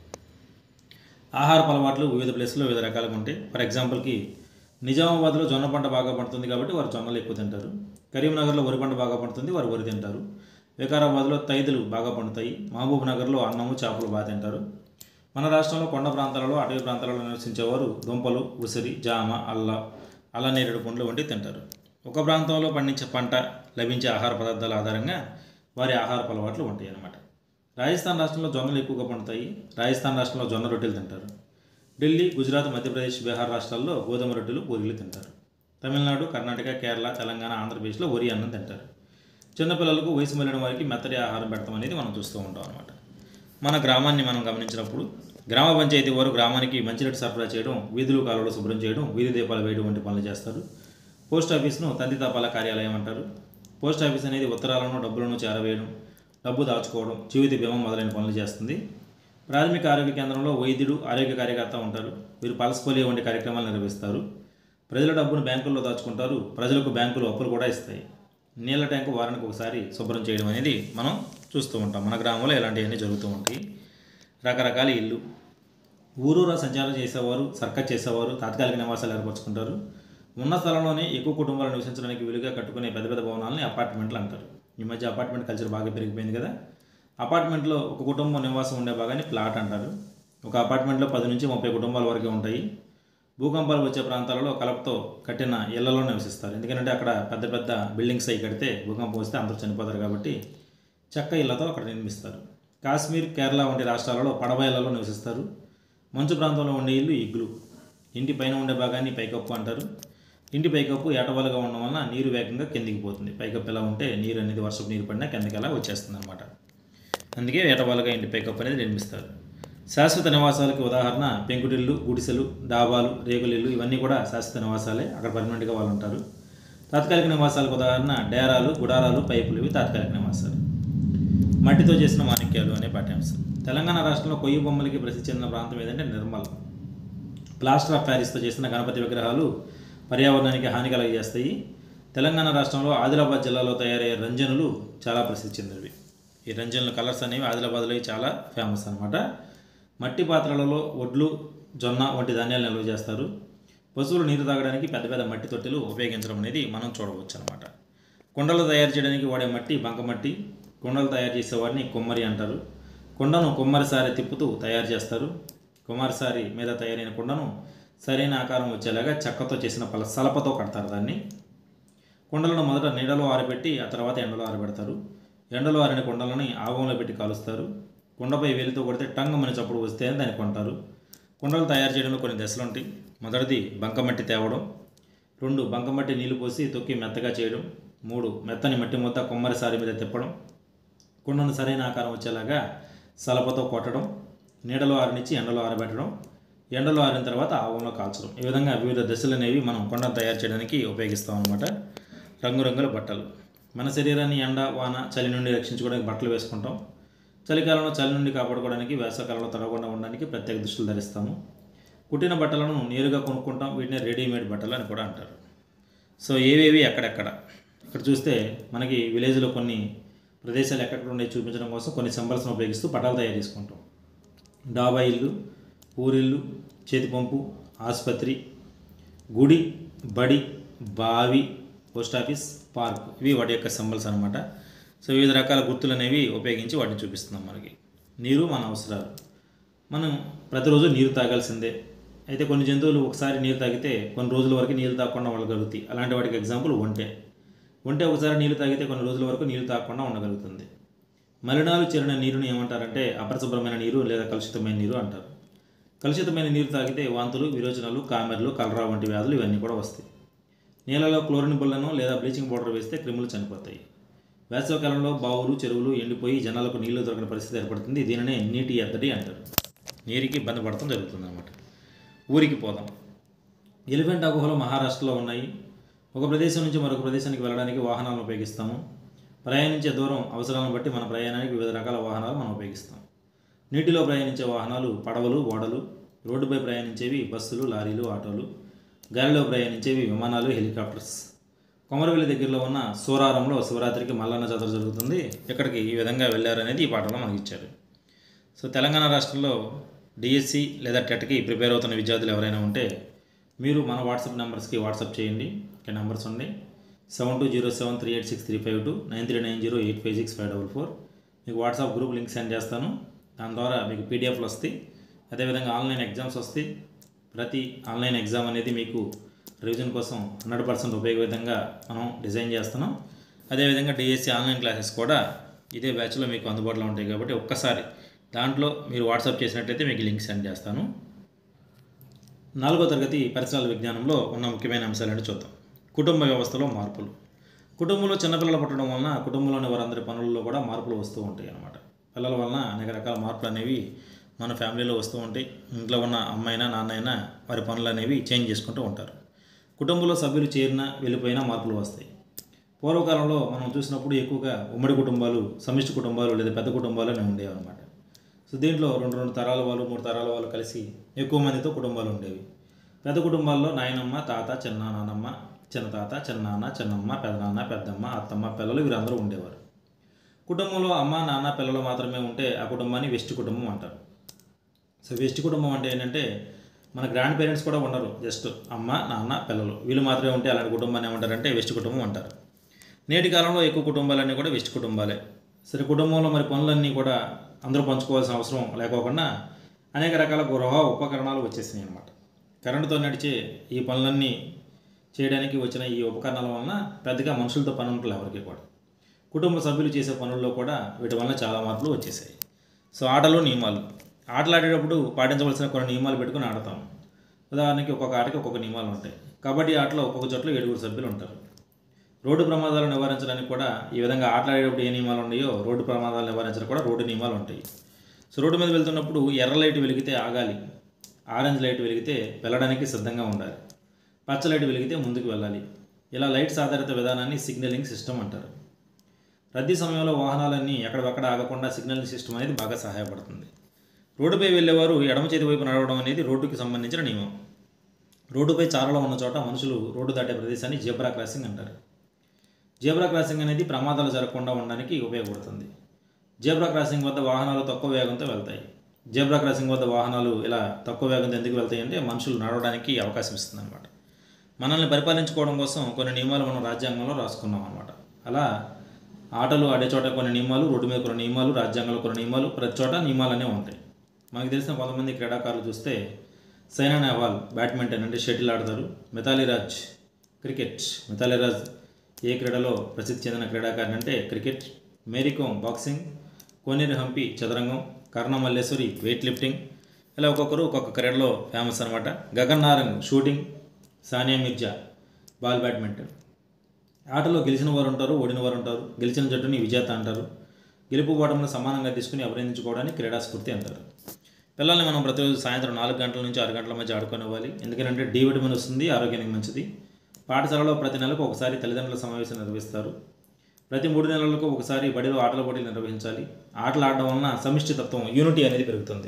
ఆహారపు అలవాట్లు వివిధ ప్లేస్లో వివిధ రకాలుగా ఉంటాయి ఫర్ ఎగ్జాంపుల్కి నిజామాబాద్లో జొన్న పంట బాగా పండుతుంది కాబట్టి వారు జొన్నలు ఎక్కువ తింటారు కరీంనగర్లో వరి పంట బాగా పండుతుంది వారు వరి తింటారు వికారాబాద్లో తైదులు బాగా పండుతాయి మహబూబ్ నగర్లో అన్నము చేపలు బాగా తింటారు మన రాష్ట్రంలో కొండ ప్రాంతాలలో అటవీ ప్రాంతాలలో నివసించేవారు దుంపలు ఉసిరి జామ అల్ల అల్ల నేరేడు పండ్లు వంటి తింటారు ఒక ప్రాంతంలో పండించే పంట లభించే ఆహార పదార్థాల ఆధారంగా వారి ఆహారపు అలవాట్లు ఉంటాయి అన్నమాట రాజస్థాన్ రాష్ట్రంలో జొన్నలు ఎక్కువగా పండుతాయి రాజస్థాన్ రాష్ట్రంలో జొన్న రొట్టెలు తింటారు ఢిల్లీ గుజరాత్ మధ్యప్రదేశ్ బీహార్ రాష్ట్రాల్లో గోధుమ రొట్టెలు పూరీలు తింటారు తమిళనాడు కర్ణాటక కేరళ తెలంగాణ ఆంధ్రప్రదేశ్లో వరి అన్నం తింటారు చిన్నపిల్లలకు వయసు మళ్ళిన వారికి మెత్తటి ఆహారం పెడతాం అనేది మనం చూస్తూ ఉంటాం అనమాట మన గ్రామాన్ని మనం గమనించినప్పుడు గ్రామ పంచాయతీ వారు గ్రామానికి మంచినీటి సరఫరా చేయడం వీధులు కాలువలు శుభ్రం చేయడం వీధి దీపాలు వేయడం వంటి పనులు చేస్తారు పోస్ట్ ఆఫీస్ను తంతి తపాల కార్యాలయం అంటారు పోస్ట్ ఆఫీస్ అనేది ఉత్తరాలను డబ్బులను చేరవేయడం డబ్బు దాచుకోవడం జీవిత బీమా మొదలైన పనులు చేస్తుంది ప్రాథమిక ఆరోగ్య కేంద్రంలో వైద్యుడు ఆరోగ్య కార్యకర్త ఉంటారు వీరు పల్స్ పోలియో వంటి కార్యక్రమాలు నిర్వహిస్తారు ప్రజల డబ్బును బ్యాంకుల్లో దాచుకుంటారు ప్రజలకు బ్యాంకులు అప్పులు కూడా ఇస్తాయి నీళ్ళ ట్యాంకు వారానికి ఒకసారి శుభ్రం చేయడం అనేది మనం చూస్తూ ఉంటాం మన గ్రామంలో ఇలాంటివన్నీ జరుగుతూ ఉంటాయి రకరకాల ఇల్లు ఊరూరా సంచారం చేసేవారు సర్కస్ చేసేవారు తాత్కాలిక నివాసాలు ఏర్పరచుకుంటారు ఉన్న స్థలంలోనే ఎక్కువ కుటుంబాలు నివసించడానికి వీలుగా కట్టుకునే పెద్ద పెద్ద భవనాలని అపార్ట్మెంట్లు అంటారు ఈ మధ్య అపార్ట్మెంట్ కల్చర్ బాగా పెరిగిపోయింది కదా అపార్ట్మెంట్లో ఒక కుటుంబం నివాసం ఉండే భాగాన్ని ప్లాట్ అంటారు ఒక అపార్ట్మెంట్లో పది నుంచి ముప్పై కుటుంబాల వరకే ఉంటాయి భూకంపాలు వచ్చే ప్రాంతాలలో కలపతో కట్టిన ఇళ్లలో నివసిస్తారు ఎందుకంటే అక్కడ పెద్ద పెద్ద బిల్డింగ్స్ అయి కడితే భూకంపం వస్తే అందరూ చనిపోతారు కాబట్టి చెక్క ఇళ్లతో అక్కడ నిర్మిస్తారు కాశ్మీర్ కేరళ వంటి రాష్ట్రాలలో పడవ ఇళ్లలో నివసిస్తారు మంచు ప్రాంతంలో ఉండే ఇల్లు ఇగ్లు ఇంటి పైన ఉండే భాగాన్ని పైకప్పు అంటారు ఇంటి పైకప్పు ఏటవాలుగా ఉండడం వలన నీరు వేగంగా కిందికి పోతుంది పైకప్పు ఎలా ఉంటే నీరు అనేది వర్షపు నీరు పడినా కిందకి అలా వచ్చేస్తుంది అనమాట అందుకే ఏటవాలుగా ఇంటి పైకప్పు అనేది నిర్మిస్తారు శాశ్వత నివాసాలకి ఉదాహరణ పెంకుటిల్లు గుడిసెలు డాబాలు రేకులిల్లు ఇవన్నీ కూడా శాశ్వత నివాసాలే అక్కడ పర్మనెంట్గా వాళ్ళు ఉంటారు తాత్కాలిక నివాసాలకు ఉదాహరణ డేరాలు గుడారాలు పైపులు ఇవి తాత్కాలిక నివాసాలు మట్టితో చేసిన మాణిక్యాలు అనే పాఠ్యాంశం తెలంగాణ రాష్ట్రంలో కొయ్యి బొమ్మలకి ప్రసిద్ధి చెందిన ప్రాంతం ఏదంటే నిర్మల్ ప్లాస్టర్ ఆఫ్ ప్యారిస్తో చేసిన గణపతి విగ్రహాలు పర్యావరణానికి హాని కలగజేస్తాయి తెలంగాణ రాష్ట్రంలో ఆదిలాబాద్ జిల్లాలో తయారయ్యే రంజనులు చాలా ప్రసిద్ధి చెందినవి ఈ రంజనుల కలర్స్ అనేవి ఆదిలాబాద్లో చాలా ఫేమస్ అనమాట మట్టి పాత్రలలో వడ్లు జొన్న వంటి ధాన్యాలు నిల్వ చేస్తారు పశువులు నీరు తాగడానికి పెద్ద పెద్ద మట్టి తొట్టెలు ఉపయోగించడం అనేది మనం చూడవచ్చు అనమాట కుండలు తయారు చేయడానికి వాడే మట్టి బంకమట్టి కుండలు తయారు చేసే వారిని కుమ్మరి అంటారు కుండను కుమ్మరిసారి తిప్పుతూ తయారు చేస్తారు కుమ్మరిసారి మీద తయారైన కుండను సరైన ఆకారం వచ్చేలాగా చెక్కతో చేసిన పల సలపతో కడతారు దాన్ని కుండలను మొదట నీడలో ఆరబెట్టి ఆ తర్వాత ఎండలో ఆరబెడతారు ఎండలో ఆరిన కుండలని ఆవంలో పెట్టి కాలుస్తారు కుండపై వేలితో కొడితే టంగ్ మన చప్పుడు వస్తే అని దాన్ని కొంటారు కుండలు తయారు చేయడంలో కొన్ని దశలు ఉంటాయి మొదటిది బంకమట్టి తేవడం రెండు బంకమట్టి నీళ్లు పోసి తొక్కి మెత్తగా చేయడం మూడు మెత్తని మట్టి ముద్ద కొమ్మరి సారి మీద తిప్పడం కుండను సరైన ఆకారం వచ్చేలాగా సలపతో కొట్టడం నీడలో ఆరనిచ్చి ఎండలో ఆరబెట్టడం ఎండలో ఆరిన తర్వాత ఆవంలో కాల్చడం ఈ విధంగా వివిధ దశలు అనేవి మనం కొండను తయారు చేయడానికి ఉపయోగిస్తాం అనమాట రంగురంగుల బట్టలు మన శరీరాన్ని ఎండ వాన చలి నుండి రక్షించుకోవడానికి బట్టలు వేసుకుంటాం చలికాలంలో చలి నుండి కాపాడుకోవడానికి వేసవకాలంలో తడవకుండా ఉండడానికి ప్రత్యేక దుస్తులు ధరిస్తాము కుట్టిన బట్టలను నేరుగా కొనుక్కుంటాం వీటిని రెడీమేడ్ బట్టలు అని కూడా అంటారు సో ఏవేవి ఎక్కడెక్కడ ఇక్కడ చూస్తే మనకి విలేజ్లో కొన్ని ప్రదేశాలు ఎక్కడెక్కడ ఉన్నాయి చూపించడం కోసం కొన్ని సింబల్స్ని ఉపయోగిస్తూ పటాలు తయారు చేసుకుంటాం డాబా ఇల్లు పూరిల్లు చేతి పంపు ఆసుపత్రి గుడి బడి బావి పోస్ట్ ఆఫీస్ పార్క్ ఇవి వాటి యొక్క సింబల్స్ అనమాట సో వివిధ రకాల గుర్తులు అనేవి ఉపయోగించి వాటిని చూపిస్తున్నాం మనకి నీరు మన అవసరాలు మనం ప్రతిరోజు నీరు తాగాల్సిందే అయితే కొన్ని జంతువులు ఒకసారి నీరు తాగితే కొన్ని రోజుల వరకు నీళ్ళు తాగకుండా ఉండగలుగుతాయి అలాంటి వాటికి ఎగ్జాంపుల్ ఒంటె ఒంటె ఒకసారి నీళ్ళు తాగితే కొన్ని రోజుల వరకు నీళ్ళు తాగకుండా ఉండగలుగుతుంది మలినాలు చేరిన నీరుని ఏమంటారంటే అపరిశుభ్రమైన నీరు లేదా కలుషితమైన నీరు అంటారు కలుషితమైన నీరు తాగితే వాంతులు విరోచనాలు కామెర్లు కలరా వంటి వ్యాధులు ఇవన్నీ కూడా వస్తాయి నీళ్ళలో క్లోరిన్ బుల్లను లేదా బ్లీచింగ్ పౌడర్ వేస్తే క్రిములు చనిపోతాయి వేసవికాలంలో బావులు చెరువులు ఎండిపోయి జనాలకు నీళ్లు దొరకని పరిస్థితి ఏర్పడుతుంది దీనినే నీటి ఎద్దడి అంటారు నీరుకి ఇబ్బంది పడటం జరుగుతుంది అన్నమాట ఊరికి పోదాం ఎలిఫెంట్ గుహలు మహారాష్ట్రలో ఉన్నాయి ఒక ప్రదేశం నుంచి మరొక ప్రదేశానికి వెళ్ళడానికి వాహనాలను ఉపయోగిస్తాము ప్రయాణించే దూరం అవసరాలను బట్టి మన ప్రయాణానికి వివిధ రకాల వాహనాలు మనం ఉపయోగిస్తాం నీటిలో ప్రయాణించే వాహనాలు పడవలు ఓడలు రోడ్డుపై ప్రయాణించేవి బస్సులు లారీలు ఆటోలు గాలిలో ప్రయాణించేవి విమానాలు హెలికాప్టర్స్ కొమరవెల్లి దగ్గరలో ఉన్న సూరారంలో శివరాత్రికి మల్లన్న జాతర జరుగుతుంది ఇక్కడికి ఈ విధంగా వెళ్ళారనేది ఈ పాటలో మనకి ఇచ్చారు సో తెలంగాణ రాష్ట్రంలో డిఎస్సి లేదా టెట్కి ప్రిపేర్ అవుతున్న విద్యార్థులు ఎవరైనా ఉంటే మీరు మన వాట్సాప్ నెంబర్స్కి వాట్సాప్ చేయండి ఇక్కడ నెంబర్స్ ఉన్నాయి seven two zero seven three eight six three five two nine three nine zero eight five six five double four మీకు వాట్సాప్ గ్రూప్ లింక్ సెండ్ చేస్తాను దాని ద్వారా మీకు పీడిఎఫ్లు వస్తాయి అదేవిధంగా ఆన్లైన్ ఎగ్జామ్స్ వస్తాయి ప్రతి ఆన్లైన్ ఎగ్జామ్ అనేది మీకు రివిజన్ కోసం హండ్రెడ్ పర్సెంట్ ఉపయోగ విధంగా మనం డిజైన్ చేస్తున్నాం అదేవిధంగా డిఎస్సి ఆన్లైన్ క్లాసెస్ కూడా ఇదే బ్యాచ్లో మీకు అందుబాటులో ఉంటాయి కాబట్టి ఒక్కసారి దాంట్లో మీరు వాట్సాప్ చేసినట్లయితే మీకు లింక్ సెండ్ చేస్తాను నాలుగో తరగతి పరిసరాల విజ్ఞానంలో ఉన్న ముఖ్యమైన అంశాలను చూద్దాం కుటుంబ వ్యవస్థలో మార్పులు కుటుంబంలో చిన్నపిల్లలు పుట్టడం వలన కుటుంబంలోని వారందరి పనుల్లో కూడా మార్పులు వస్తూ ఉంటాయి అన్నమాట పిల్లల వలన అనేక రకాల మార్పులు అనేవి మన ఫ్యామిలీలో వస్తూ ఉంటాయి ఇంట్లో ఉన్న అమ్మాయినా నాన్నైనా వారి పనులు అనేవి చేంజ్ చేసుకుంటూ ఉంటారు కుటుంబంలో సభ్యులు చేరినా వెళ్ళిపోయినా మార్పులు వస్తాయి పూర్వకాలంలో మనం చూసినప్పుడు ఎక్కువగా ఉమ్మడి కుటుంబాలు సమిష్టి కుటుంబాలు లేదా పెద్ద కుటుంబాలు అనేవి ఉండేవి అనమాట సో దీంట్లో రెండు రెండు తరాల వాళ్ళు మూడు తరాల వాళ్ళు కలిసి ఎక్కువ మందితో కుటుంబాలు ఉండేవి పెద్ద కుటుంబాల్లో నాయనమ్మ తాత చిన్న నానమ్మ చిన్న తాత చిన్నాన్న చిన్నమ్మ పెదనాన్న పెద్దమ్మ అత్తమ్మ పిల్లలు వీరందరూ ఉండేవారు కుటుంబంలో అమ్మ నాన్న పిల్లలు మాత్రమే ఉంటే ఆ కుటుంబాన్ని వెస్ట్ కుటుంబం అంటారు సో వెస్ట్ కుటుంబం అంటే ఏంటంటే మన గ్రాండ్ పేరెంట్స్ కూడా ఉండరు జస్ట్ అమ్మ నాన్న పిల్లలు వీళ్ళు మాత్రమే ఉంటే అలాంటి కుటుంబాన్ని ఏమంటారంటే వెస్ట్ కుటుంబం అంటారు నేటి కాలంలో ఎక్కువ కుటుంబాలన్నీ కూడా వెస్ట్ కుటుంబాలే సరే కుటుంబంలో మరి పనులన్నీ కూడా అందరూ పంచుకోవాల్సిన అవసరం లేకోకుండా అనేక రకాల గృహ ఉపకరణాలు వచ్చేసినాయి అనమాట కరెంటుతో నడిచే ఈ పనులన్నీ చేయడానికి వచ్చిన ఈ ఉపకరణాల వలన పెద్దగా మనుషులతో పని ఉంటుంది ఎవరికి కూడా కుటుంబ సభ్యులు చేసే పనుల్లో కూడా వీటి వలన చాలా మార్పులు వచ్చేసాయి సో ఆటలు నియమాలు ఆటలు ఆడేటప్పుడు పాటించవలసిన కొన్ని నియమాలు పెట్టుకుని ఆడతాం ఉదాహరణకి ఒక్కొక్క ఆటకి ఒక్కొక్క నియమాలు ఉంటాయి కబడ్డీ ఆటలో ఒక్కొక్క జట్లో ఏడుగురు సభ్యులు ఉంటారు రోడ్డు ప్రమాదాలు నివారించడానికి కూడా ఈ విధంగా ఆటలాడేటప్పుడు ఏ నియమాలు ఉన్నాయో రోడ్డు ప్రమాదాలు నివారించడానికి కూడా రోడ్డు నియమాలు ఉంటాయి సో రోడ్డు మీద వెళ్తున్నప్పుడు ఎర్ర లైట్ వెలిగితే ఆగాలి ఆరెంజ్ లైట్ వెలిగితే వెళ్ళడానికి సిద్ధంగా ఉండాలి పచ్చ లైట్ వెలిగితే ముందుకు వెళ్ళాలి ఇలా లైట్స్ ఆధారిత విధానాన్ని సిగ్నలింగ్ సిస్టమ్ అంటారు రద్దీ సమయంలో వాహనాలన్నీ ఎక్కడెక్కడ ఆగకుండా సిగ్నలింగ్ సిస్టమ్ అనేది బాగా సహాయపడుతుంది రోడ్డుపై వెళ్ళేవారు ఎడమ చేతి వైపు నడవడం అనేది రోడ్డుకి సంబంధించిన నియమం రోడ్డుపై చారలో ఉన్న చోట మనుషులు రోడ్డు దాటే ప్రదేశాన్ని జేబ్రా క్రాసింగ్ అంటారు జేబ్రా క్రాసింగ్ అనేది ప్రమాదాలు జరగకుండా ఉండడానికి ఉపయోగపడుతుంది జేబ్రా క్రాసింగ్ వద్ద వాహనాలు తక్కువ వేగంతో వెళ్తాయి జేబ్రా క్రాసింగ్ వద్ద వాహనాలు ఇలా తక్కువ వేగంతో ఎందుకు వెళ్తాయి అంటే మనుషులు నడవడానికి అవకాశం ఇస్తుంది అనమాట మనల్ని పరిపాలించుకోవడం కోసం కొన్ని నియమాలు మనం రాజ్యాంగంలో రాసుకున్నాం అనమాట అలా ఆటలు ఆడే చోట కొన్ని నియమాలు రోడ్డు మీద కొన్ని నియమాలు రాజ్యాంగంలో కొన్ని నియమాలు ప్రతి చోట నియమాలనే ఉంటాయి మనకు తెలిసిన కొంతమంది క్రీడాకారులు చూస్తే సైనా నెహ్వాల్ బ్యాడ్మింటన్ అంటే షటిల్ ఆడతారు మిథాలీ రాజ్ క్రికెట్ మిథాలీ రాజ్ ఏ క్రీడలో ప్రసిద్ధి చెందిన క్రీడాకారిణి అంటే క్రికెట్ మేరీకోమ్ బాక్సింగ్ కోనేరు హంపి చదరంగం కర్ణ మల్లేశ్వరి వెయిట్ లిఫ్టింగ్ ఇలా ఒక్కొక్కరు ఒక్కొక్క క్రీడలో ఫేమస్ అనమాట Gagan Narang shooting Sania Mirza ball badminton ఆటలో గెలిచిన వారు ఉంటారు ఓడిన వారు ఉంటారు గెలిచిన జట్టుని విజేత అంటారు గెలుపు ఓటములను సమానంగా తీసుకుని అభినందించుకోవడానికి క్రీడా స్ఫూర్తి అంటారు పిల్లల్ని మనం ప్రతిరోజు సాయంత్రం నాలుగు గంటల నుంచి ఆరు గంటల మధ్య ఆడుకోనివ్వాలి ఎందుకంటే డి విటమిన్ వస్తుంది ఆరోగ్యానికి మంచిది పాఠశాలలో ప్రతి నెలకు ఒకసారి తల్లిదండ్రుల సమావేశం నిర్వహిస్తారు ప్రతి మూడు నెలలకు ఒకసారి బడిలో ఆటల పోటీలు నిర్వహించాలి ఆటలు ఆడడం వలన సమిష్టి తత్వం యూనిటీ అనేది పెరుగుతుంది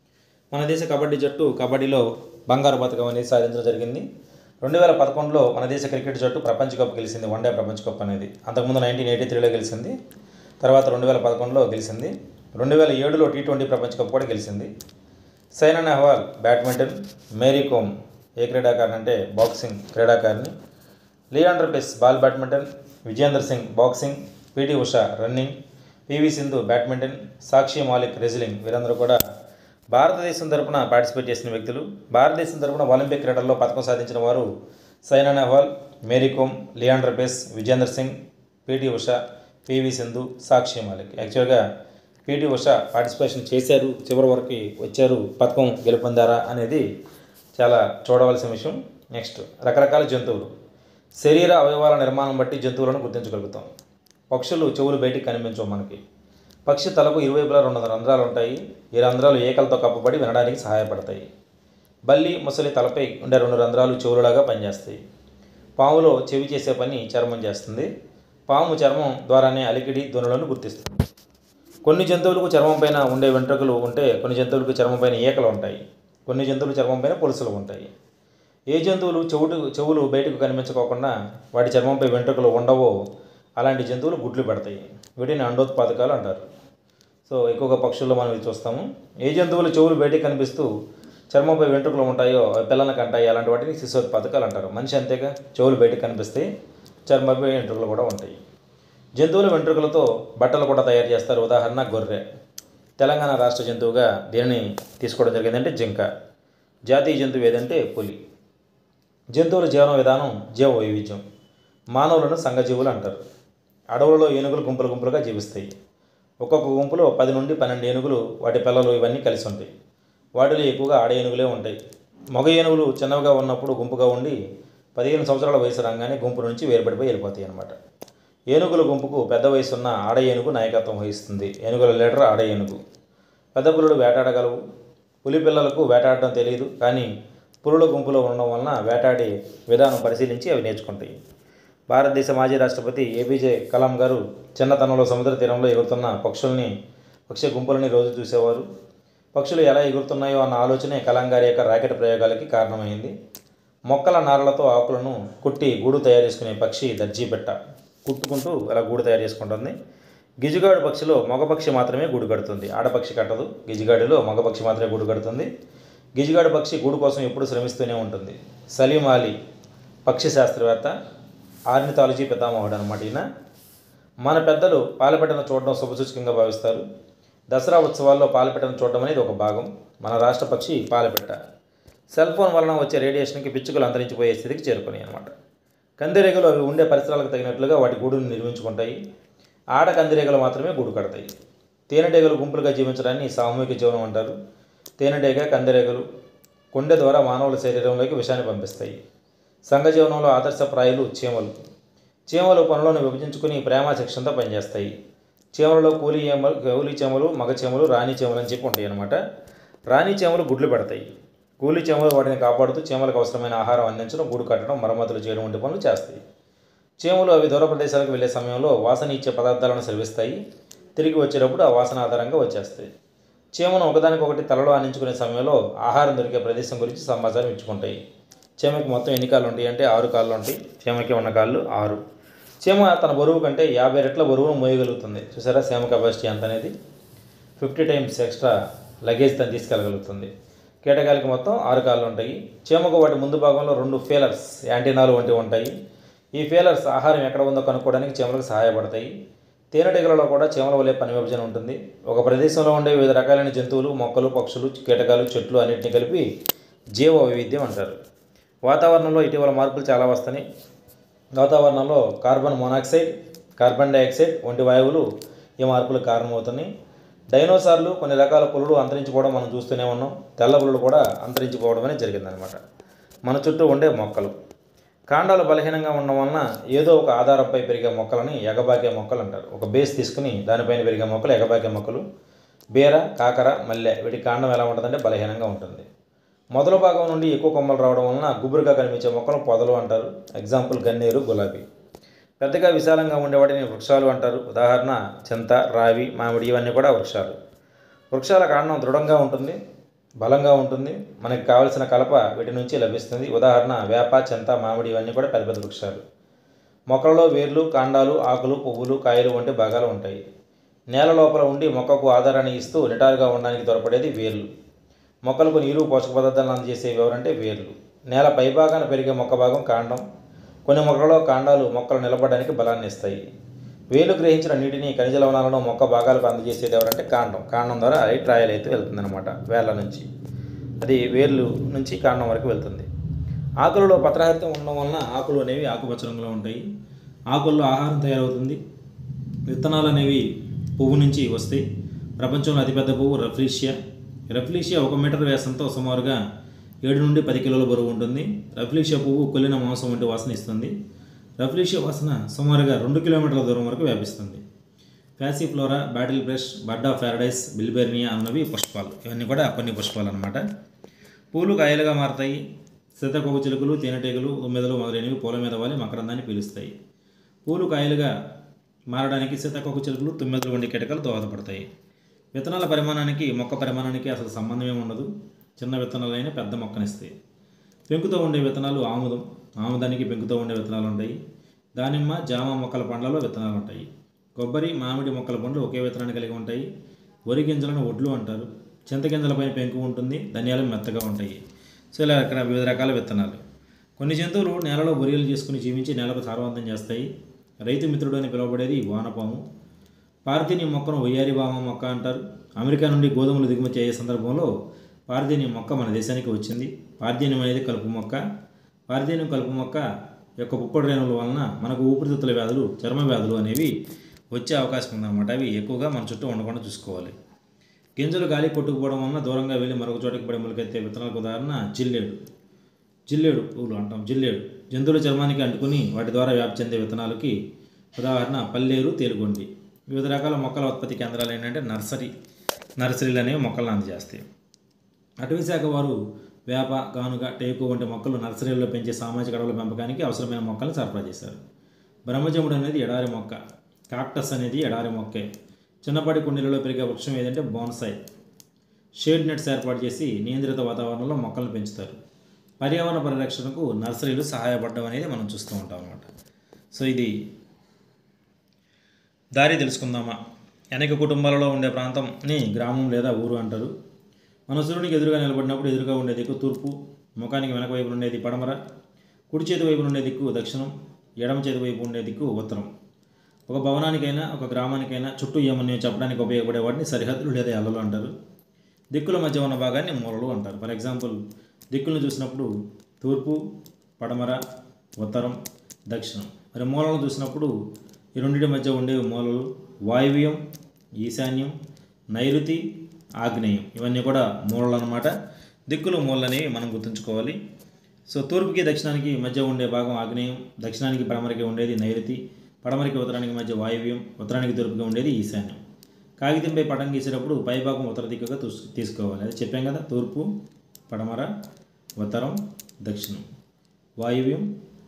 మన దేశ కబడ్డీ జట్టు కబడ్డీలో బంగారు పథకం అనేది సాధించడం జరిగింది రెండు వేల పదకొండులో మన దేశ క్రికెట్ జట్టు ప్రపంచ కప్ గెలిచింది వన్డే ప్రపంచ కప్ అనేది అంతకుముందు నైన్టీన్ ఎయిటీ త్రీలో గెలిచింది తర్వాత రెండు వేల పదకొండులో గెలిచింది రెండు వేల ఏడులో టీ ట్వంటీ ప్రపంచ కప్ కూడా గెలిచింది సైనా నెహ్వాల్ బ్యాడ్మింటన్ మేరీ కోమ్ ఏ క్రీడాకారిణి అంటే బాక్సింగ్ క్రీడాకారిణి Leander Paes ball badminton Vijender Singh boxing PT Usha running PV Sindhu badminton Sakshi Malik wrestling వీరందరూ కూడా భారతదేశం తరపున పార్టిసిపేట్ చేసిన వ్యక్తులు భారతదేశం తరపున ఒలింపిక్ క్రీడల్లో పథకం సాధించిన వారు సైనా నెహ్వాల్ మేరీ కోమ్ లియాండర్ పెస్ విజేందర్ సింగ్ పిటి ఉషా పివి సింధు సాక్షి మాలిక్ యాక్చువల్గా పిటి ఉష పార్టిసిపేషన్ చేశారు చివరి వరకు వచ్చారు పథకం గెలుపొందారా అనేది చాలా చూడవలసిన విషయం నెక్స్ట్ రకరకాల జంతువులు శరీర అవయవాల నిర్మాణం బట్టి జంతువులను గుర్తించగలుగుతాం పక్షులు చెవులు బయటికి కనిపించవు మనకి పక్షి తలకు ఇరువైపులా రెండు రంధ్రాలు ఉంటాయి ఈ రంధ్రాలు ఏకలతో కప్పబడి వినడానికి సహాయపడతాయి బల్లి ముసలి తలపై ఉండే రెండు రంధ్రాలు చెవులలాగా పనిచేస్తాయి పాములో చెవి చేసే పని చర్మం చేస్తుంది పాము చర్మం ద్వారానే అలికిడి ధ్వనులను గుర్తిస్తుంది కొన్ని జంతువులకు చర్మం పైన ఉండే వెంట్రుకలు ఉంటే కొన్ని జంతువులకు చర్మం పైన ఈకలు ఉంటాయి కొన్ని జంతువులు చర్మం పైన పొలుసులు ఉంటాయి ఏ జంతువులు చెవుడు చెవులు బయటకు కనిపించుకోకుండా వాటి చర్మంపై వెంట్రుకలు ఉండవో అలాంటి జంతువులు గుడ్లు పెడతాయి వీటిని అండోత్పాదకాలు అంటారు సో ఎక్కువగా పక్షుల్లో మనం ఇది చూస్తాము ఏ జంతువులు చెవులు బయటికి కనిపిస్తూ చర్మంపై వెంట్రుకలు ఉంటాయో అవి పిల్లలకు అంటాయి అలాంటి వాటిని శిశోత్పాదకాలు అంటారు మనిషి అంతేగా చెవులు బయటకు కనిపిస్తాయి చర్మంపై వెంట్రుకలు కూడా ఉంటాయి జంతువుల వెంట్రుకలతో బట్టలు కూడా తయారు చేస్తారు ఉదాహరణ గొర్రె తెలంగాణ రాష్ట్ర జంతువుగా దేనిని తీసుకోవడం జరిగిందంటే జింక జాతీయ జంతువు ఏదంటే పులి జంతువుల జీవన విధానం జీవ వైవిధ్యం మానవులను సంఘజీవులు అంటారు అడవులలో ఏనుగులు గుంపులు గుంపులుగా జీవిస్తాయి ఒక్కొక్క గుంపులో పది నుండి పన్నెండు ఏనుగులు వాటి పిల్లలు ఇవన్నీ కలిసి ఉంటాయి వాటిలో ఎక్కువగా ఆడ ఏనుగులే ఉంటాయి మగ ఏనుగులు చిన్నవిగా ఉన్నప్పుడు గుంపుగా ఉండి పదిహేను సంవత్సరాల వయసు రాగానే గుంపు నుంచి వేరుపడిపోయి వెళ్ళిపోతాయి అన్నమాట ఏనుగుల గుంపుకు పెద్ద వయసున్న ఆడ ఏనుగు నాయకత్వం వహిస్తుంది ఏనుగుల లీడర్ ఆడ ఏనుగు పెద్ద పులులు వేటాడగలవు పులి పిల్లలకు వేటాడడం తెలియదు కానీ పులుల గుంపులో ఉండడం వలన వేటాడే విధానం పరిశీలించి అవి నేర్చుకుంటాయి భారతదేశ మాజీ రాష్ట్రపతి ఏపీజే కలాం గారు చిన్నతనంలో సముద్ర తీరంలో ఎగురుతున్న పక్షుల్ని పక్షి గుంపులని రోజు చూసేవారు పక్షులు ఎలా ఎగురుతున్నాయో అన్న ఆలోచనే కలాం గారి యొక్క రాకెట్ ప్రయోగాలకి కారణమైంది మొక్కల నారలతో ఆకులను కుట్టి గూడు తయారు చేసుకునే పక్షి దర్జీపెట్ట కుట్టుకుంటూ అలా గూడు తయారు చేసుకుంటుంది గిజిగాడు పక్షిలో మగపక్షి మాత్రమే గూడు కడుతుంది ఆడపక్షి కట్టదు గిజిగాడిలో మగపక్షి మాత్రమే గూడు కడుతుంది గిజిగాడు పక్షి గూడు కోసం ఎప్పుడూ శ్రమిస్తూనే ఉంటుంది సలీం అలీ పక్షి శాస్త్రవేత్త ఆర్నిథాలజీ పితామహుడు అనమాట ఈయన మన పెద్దలు పాలపెట్టను చూడడం శుభసూచకంగా భావిస్తారు దసరా ఉత్సవాల్లో పాలపెట్టను చూడడం అనేది ఒక భాగం మన రాష్ట్ర పక్షి పాలపెట్ట సెల్ ఫోన్ వలన వచ్చే రేడియేషన్కి పిచ్చుకలు అంతరించిపోయే స్థితికి చేరుకున్నాయి అనమాట కందిరీగలు అవి ఉండే పరిసరాలకు తగినట్లుగా వాటి గూడును నిర్మించుకుంటాయి ఆడ కందిరీగలు మాత్రమే గూడు కడతాయి తేనెటీగలు గుంపులుగా జీవించడాన్ని సామూహిక జీవనం అంటారు తేనెటీగ కందిరీగలు కొండె ద్వారా మానవుల శరీరంలోకి విషాన్ని పంపిస్తాయి సంఘజీవనంలో ఆదర్శప్రాయులు చీమలు చీమలు పనులను విభజించుకుని ప్రేమ శిక్షణతో పనిచేస్తాయి చీమలలో కూలి చీమలు కూలి చీమలు మగ చీమలు రాణి చీమలు అని చెప్పి ఉంటాయి అన్నమాట రాణి చీమలు గుడ్లు పెడతాయి కూలి చీమలు వాటిని కాపాడుతూ చీమలకు అవసరమైన ఆహారం అందించడం గూడు కట్టడం మరమ్మతులు చేయడం వంటి పనులు చేస్తాయి చీమలు అవి దూర ప్రదేశాలకు వెళ్ళే సమయంలో వాసన ఇచ్చే పదార్థాలను సెలవిస్తాయి తిరిగి వచ్చేటప్పుడు ఆ వాసన ఆధారంగా వచ్చేస్తాయి చీమను ఒకదానికొకటి తలలో ఆనించుకునే సమయంలో ఆహారం దొరికే ప్రదేశం గురించి సమాచారం ఇచ్చుకుంటాయి చీమకి మొత్తం ఎన్ని కాళ్ళు ఉంటాయి అంటే ఆరు కాళ్ళు ఉంటాయి చీమకి ఉన్న కాళ్ళు ఆరు చీమ తన బరువు కంటే యాభై రెట్ల బరువును మోయగలుగుతుంది చూసారా చీమ కెపాసిటీ ఎంత అనేది ఫిఫ్టీ టైమ్స్ ఎక్స్ట్రా లగేజ్ తను తీసుకెళ్ళగలుగుతుంది కీటకాలకి మొత్తం ఆరు కాళ్ళు ఉంటాయి చీమకు వాటి ముందు భాగంలో రెండు ఫేలర్స్ యాంటీనాలు వంటివి ఉంటాయి ఈ ఫేలర్స్ ఆహారం ఎక్కడ ఉందో కనుక్కోవడానికి చీమలకు సహాయపడతాయి తేనెటీగలలో కూడా చీమల వలె పని విభజన ఉంటుంది ఒక ప్రదేశంలో ఉండే వివిధ రకాలైన జంతువులు మొక్కలు పక్షులు కీటకాలు చెట్లు అన్నింటినీ కలిపి జీవ వైవిధ్యం అంటారు వాతావరణంలో ఇటీవల మార్పులు చాలా వస్తున్నాయి వాతావరణంలో కార్బన్ మోనాక్సైడ్ కార్బన్ డైఆక్సైడ్ వంటి వాయువులు ఈ మార్పులకు కారణమవుతున్నాయి డైనోసార్లు కొన్ని రకాల పులులు అంతరించిపోవడం మనం చూస్తూనే ఉన్నాం తెల్ల పులులు కూడా అంతరించిపోవడం అనేది జరిగిందనమాట మన చుట్టూ ఉండే మొక్కలు కాండాలు బలహీనంగా ఉండడం వలన ఏదో ఒక ఆధారంపై పెరిగే మొక్కలని ఎగబాకే మొక్కలు అంటారు ఒక బేస్ తీసుకుని దానిపైన పెరిగే మొక్కలు ఎగబాకే మొక్కలు బీర కాకర మల్లె వీటి కాండం ఎలా ఉంటుందంటే బలహీనంగా ఉంటుంది మొదల భాగం నుండి ఎక్కువ కొమ్మలు రావడం వలన గుబురుగా కనిపించే మొక్కలు పొదలు అంటారు ఎగ్జాంపుల్ గన్నేరు గులాబీ పెద్దగా విశాలంగా ఉండే వాటిని వృక్షాలు అంటారు ఉదాహరణ చింత రావి మామిడి ఇవన్నీ కూడా వృక్షాలు వృక్షాల కాండం దృఢంగా ఉంటుంది బలంగా ఉంటుంది మనకి కావలసిన కలప వీటి నుంచి లభిస్తుంది ఉదాహరణ వేప చింత మామిడి ఇవన్నీ కూడా పెద్ద పెద్ద వృక్షాలు మొక్కలలో వేర్లు కాండాలు ఆకులు పువ్వులు కాయలు వంటి భాగాలు ఉంటాయి నేల లోపల ఉండి మొక్కకు ఆధారాన్ని ఇస్తూ నిటారుగా ఉండడానికి దొరపడేది వేర్లు మొక్కలకు నీరు పోషక పదార్థాలను అందజేసేవి ఎవరంటే వేర్లు నేల పైభాగాన పెరిగే మొక్క భాగం కాండం కొన్ని మొక్కలలో కాండాలు మొక్కలు నిలబడడానికి బలాన్ని ఇస్తాయి వేలు గ్రహించిన నీటిని ఖనిజ లవణాలను మొక్క భాగాలకు అందజేసేది ఎవరంటే కాండం కాండం ద్వారా అది ట్రాయల్ అయితే వెళ్తుందన్నమాట వేళ్ళ నుంచి అది వేర్లు నుంచి కాండం వరకు వెళ్తుంది ఆకులలో పత్రహరితం ఉండడం వలన ఆకులు అనేవి ఆకుపచ్చ రంగులో ఉంటాయి ఆకుల్లో ఆహారం తయారవుతుంది విత్తనాలు అనేవి పువ్వు నుంచి వస్తాయి ప్రపంచంలో అతిపెద్ద పువ్వు రఫ్లీషియా రఫ్లీషియా ఒక మీటర్ వ్యాసంతో సుమారుగా ఏడు నుండి పది కిలోల బరువు ఉంటుంది రఫ్లీషియా పువ్వు కొల్లిన మాంసం వంటి వాసన ఇస్తుంది రఫ్లీషియా వాసన సుమారుగా రెండు కిలోమీటర్ల దూరం వరకు వ్యాపిస్తుంది passiflora bottle brush bird of paradise బిల్బెర్నియా అన్నవి పుష్పాలు ఇవన్నీ కూడా కొన్ని పుష్పాలు అన్నమాట పూలు కాయలుగా మారతాయి సీతాకోక చిలుకలు తేనెటీగలు తుమ్మెదలు మొదలైనవి పూల మీద వాలి మకరందాన్ని పీలుస్తాయి పూలు కాయలుగా మారడానికి సీతాకోక చిలుకలు తుమ్మెదలు వంటి కీటకాలు దోహదపడతాయి విత్తనాల పరిమాణానికి మొక్క పరిమాణానికి అసలు సంబంధం ఏమి ఉండదు చిన్న విత్తనాలైన పెద్ద మొక్కనిస్తాయి పెంకుతో ఉండే విత్తనాలు ఆముదం ఆముదానికి పెంకుతో ఉండే విత్తనాలు ఉంటాయి దానిమ్మ జామ మొక్కల పండ్లలో విత్తనాలు ఉంటాయి కొబ్బరి మామిడి మొక్కల పండ్లు ఒకే విత్తనాన్ని కలిగి ఉంటాయి వరి గింజలను ఒడ్లు అంటారు చింతగింజలపైన పెంకు ఉంటుంది ధనియాలు మెత్తగా ఉంటాయి సో ఇలా ఇక్కడ వివిధ రకాల విత్తనాలు కొన్ని జంతువులు నేలలో బొరియలు చేసుకుని జీవించి నేలకు సారవంతం చేస్తాయి రైతు మిత్రుడు అని పిలువబడేది వానపాము పార్థిని మొక్కను వయ్యారి బామ మొక్క అంటారు అమెరికా నుండి గోధుమలు దిగుమతి అయ్యే సందర్భంలో పార్థిని మొక్క మన దేశానికి వచ్చింది పార్థినియం అనేది కలుపు మొక్క పార్థినియం కలుపు మొక్క యొక్క పుప్పొడి రేణువుల వలన మనకు ఊపిరితిత్తుల వ్యాధులు చర్మ వ్యాధులు అనేవి వచ్చే అవకాశం ఉందన్నమాట అవి ఎక్కువగా మన చుట్టూ ఉండకుండా చూసుకోవాలి గింజలు గాలి కొట్టుకుపోవడం వలన దూరంగా వెళ్ళి మరొక చోటకి పడి మొలకెత్తే విత్తనాలకు ఉదాహరణ జిల్లేడు జిల్లేడు పువ్వులు అంటాం జిల్లేడు జంతువుల చర్మానికి అంటుకుని వాటి ద్వారా వ్యాప్తి చెందే విత్తనాలకి ఉదాహరణ పల్లేరు తేలుగొండి వివిధ రకాల మొక్కల ఉత్పత్తి కేంద్రాలు ఏంటంటే నర్సరీ నర్సరీలు అనేవి మొక్కలను అందజేస్తాయి అటవీ శాఖ వారు వేప గానుగ టేకు వంటి మొక్కలు నర్సరీల్లో పెంచే సామాజిక అడవుల పెంపకానికి అవసరమైన మొక్కలను సరఫరా చేశారు బ్రహ్మజముడు అనేది ఎడారి మొక్క కాక్టస్ అనేది ఎడారి మొక్కే చిన్నపాటి కుండీలలో పెరిగే వృక్షం ఏదంటే బోన్సాయ్ షేడ్ నెట్స్ ఏర్పాటు చేసి నియంత్రిత వాతావరణంలో మొక్కలను పెంచుతారు పర్యావరణ పరిరక్షణకు నర్సరీలు సహాయపడడం అనేది మనం చూస్తూ ఉంటాం అన్నమాట సో ఇది దారి తెలుసుకుందామా అనేక కుటుంబాలలో ఉండే ప్రాంతంని గ్రామం లేదా ఊరు అంటారు మన సూర్యునికి ఎదురుగా నిలబడినప్పుడు ఎదురుగా ఉండే దిక్కు తూర్పు ముఖానికి వెనక వైపు ఉండేది పడమర కుడి చేతి వైపు ఉండే దిక్కు దక్షిణం ఎడమ చేతి వైపు ఉండే దిక్కు ఉత్తరం ఒక భవనానికైనా ఒక గ్రామానికైనా చుట్టూ ఏమన్నా చెప్పడానికి ఉపయోగపడే వాటిని సరిహద్దులు లేదా ఎల్లలు అంటారు దిక్కుల మధ్య ఉన్న భాగాన్ని మూలలు అంటారు ఫర్ ఎగ్జాంపుల్ దిక్కులను చూసినప్పుడు తూర్పు పడమర ఉత్తరం దక్షిణం మరి మూలలను చూసినప్పుడు ఈ రెండింటి మధ్య ఉండేవి మూలలు వాయువ్యం ఈశాన్యం నైరుతి ఆగ్నేయం ఇవన్నీ కూడా మూలలు అనమాట దిక్కులు మూలలు అనేవి మనం గుర్తుంచుకోవాలి సో తూర్పుకి దక్షిణానికి మధ్య ఉండే భాగం ఆగ్నేయం దక్షిణానికి పడమరకి ఉండేది నైరుతి పడమరకి ఉత్తరానికి మధ్య వాయువ్యం ఉత్తరానికి తూర్పుగా ఉండేది ఈశాన్యం కాగితంపై పటం గీసేటప్పుడు పైభాగం ఉత్తర దిక్కుగా తూస్ తీసుకోవాలి అది చెప్పాం కదా తూర్పు పడమర ఉత్తరం దక్షిణం వాయువ్యం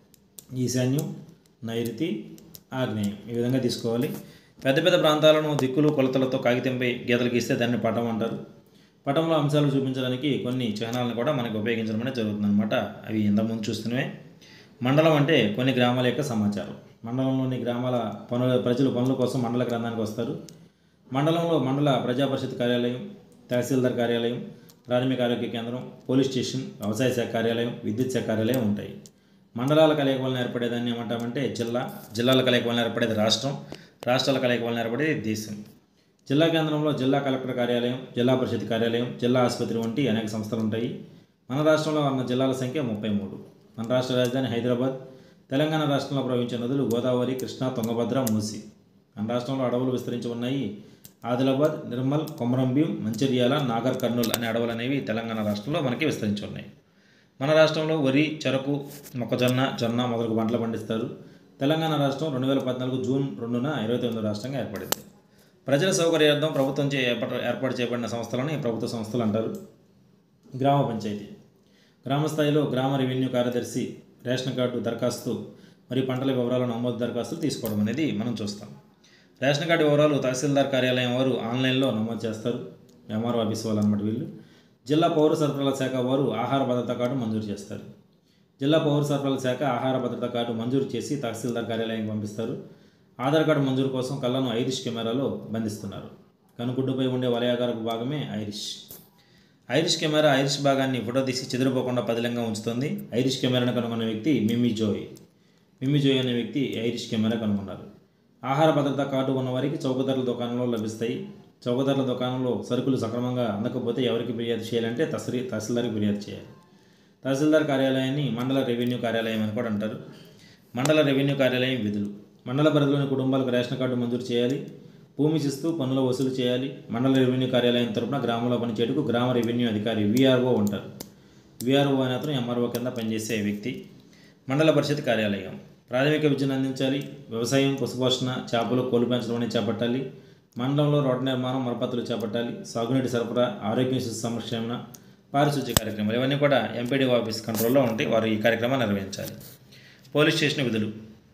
ఈశాన్యం నైరుతి ఆగ్నేయం ఈ విధంగా తీసుకోవాలి పెద్ద పెద్ద ప్రాంతాలను దిక్కులు కొలతలతో కాగితంపై గీతలు గీస్తే దాన్ని పటం అంటారు పటంలో అంశాలు చూపించడానికి కొన్ని చిహ్నాలను కూడా మనకు ఉపయోగించడం అనేది జరుగుతుంది అనమాట అవి ఇంతకుముందు చూస్తున్నవే మండలం అంటే కొన్ని గ్రామాల యొక్క సమాచారం మండలంలోని గ్రామాల పనుల ప్రజలు పనుల కోసం మండల గ్రంథానికి వస్తారు మండలంలో మండల ప్రజా పరిషత్ కార్యాలయం తహసీల్దార్ కార్యాలయం ప్రాథమిక ఆరోగ్య కేంద్రం పోలీస్ స్టేషన్ వ్యవసాయ శాఖ కార్యాలయం విద్యుత్ శాఖ కార్యాలయం ఉంటాయి మండలాల కలయిక వలన ఏర్పడేదాన్ని ఏమంటామంటే జిల్లా జిల్లాల కలయిక వలన ఏర్పడేది రాష్ట్రం రాష్ట్రాల కలయిక వలన ఏర్పడేది దేశం జిల్లా కేంద్రంలో జిల్లా కలెక్టర్ కార్యాలయం జిల్లా పరిషత్ కార్యాలయం జిల్లా ఆసుపత్రి వంటి అనేక సంస్థలు ఉంటాయి మన రాష్ట్రంలో ఉన్న జిల్లాల సంఖ్య ముప్పై మూడు మన రాష్ట్ర రాజధాని హైదరాబాద్ తెలంగాణ రాష్ట్రంలో ప్రవహించే నదులు గోదావరి కృష్ణా తుంగభద్ర మూసి మన రాష్ట్రంలో అడవులు విస్తరించి ఉన్నాయి ఆదిలాబాద్ నిర్మల్ కొమరంభీం మంచిర్యాల నాగర్ కర్నూల్ అనే అడవులు అనేవి తెలంగాణ రాష్ట్రంలో మనకి విస్తరించి ఉన్నాయి మన రాష్ట్రంలో వరి చెరకు మొక్కజొన్న జొన్న మొదలగు పంటలు పండిస్తారు తెలంగాణ రాష్ట్రం రెండు వేల పద్నాలుగు జూన్ రెండున ఇరవై తొమ్మిదో రాష్ట్రంగా ఏర్పడింది ప్రజల సౌకర్యార్థం ప్రభుత్వం చే ఏర్పాటు ఏర్పాటు చేయబడిన సంస్థలని ప్రభుత్వ సంస్థలు అంటారు గ్రామ పంచాయతీ గ్రామ స్థాయిలో గ్రామ రెవెన్యూ కార్యదర్శి రేషన్ కార్డు దరఖాస్తు మరియు పంటల వివరాల నమోదు దరఖాస్తులు తీసుకోవడం అనేది మనం చూస్తాం రేషన్ కార్డు వివరాలు తహసీల్దార్ కార్యాలయం వారు ఆన్లైన్లో నమోదు చేస్తారు ఎంఆర్ఓ ఆఫీస్ వాళ్ళు అనమాట వీళ్ళు జిల్లా పౌర సరఫరాల శాఖ వారు ఆహార భద్రతా కార్డు మంజూరు చేస్తారు జిల్లా పౌర సరఫరాల శాఖ ఆహార భద్రతా కార్డు మంజూరు చేసి తహసీల్దార్ కార్యాలయానికి పంపిస్తారు ఆధార్ కార్డు మంజూరు కోసం కళ్ళను ఐరిష్ కెమెరాలో బంధిస్తున్నారు కనుగుడ్డుపై ఉండే వలయాకారపు భాగమే ఐరిష్ ఐరిష్ కెమెరా ఐరిష్ భాగాన్ని ఫోటో తీసి చెదిరిపోకుండా పదిలంగా ఉంచుతుంది ఐరిష్ కెమెరాను కనుగొన్న వ్యక్తి మిమ్మీ జోయ్ మిమ్మీ జోయ్ అనే వ్యక్తి ఐరిష్ కెమెరా కనుగొన్నారు ఆహార భద్రతా కార్డు ఉన్న వారికి చౌకధరల దుకాణంలో లభిస్తాయి చౌకధరల దుకాణంలో సరుకులు సక్రమంగా అందకపోతే ఎవరికి ఫిర్యాదు చేయాలంటే తహసీ తహసీల్దార్కి ఫిర్యాదు చేయాలి తహసీల్దార్ కార్యాలయాన్ని మండల రెవెన్యూ కార్యాలయం అని కూడా అంటారు మండల రెవెన్యూ కార్యాలయం విధులు మండల పరిధిలోని కుటుంబాలకు రేషన్ కార్డు మంజూరు చేయాలి భూమి శిస్తు పన్నుల వసూలు చేయాలి మండల రెవెన్యూ కార్యాలయం తరపున గ్రామంలో పనిచేయటకు గ్రామ రెవెన్యూ అధికారి విఆర్ఓ ఉంటారు విఆర్ఓ అనే అతను ఎంఆర్ఓ కింద పనిచేసే వ్యక్తి మండల పరిషత్ కార్యాలయం ప్రాథమిక విద్యను అందించాలి వ్యవసాయం పశుపోషణ చేపలు కోళ్ళు పెంచడం అనేది చేపట్టాలి మండలంలో రోడ్డు నిర్మాణం మరపత్తులు చేపట్టాలి సాగునీటి సరఫరా ఆరోగ్య శిశు సంక్షేమణ పారిశుద్ధ్య కార్యక్రమాలు ఇవన్నీ కూడా ఎంపీడీ ఆఫీస్ కంట్రోల్లో ఉంటాయి వారు ఈ కార్యక్రమాన్ని నిర్వహించాలి పోలీస్ స్టేషన్ విధులు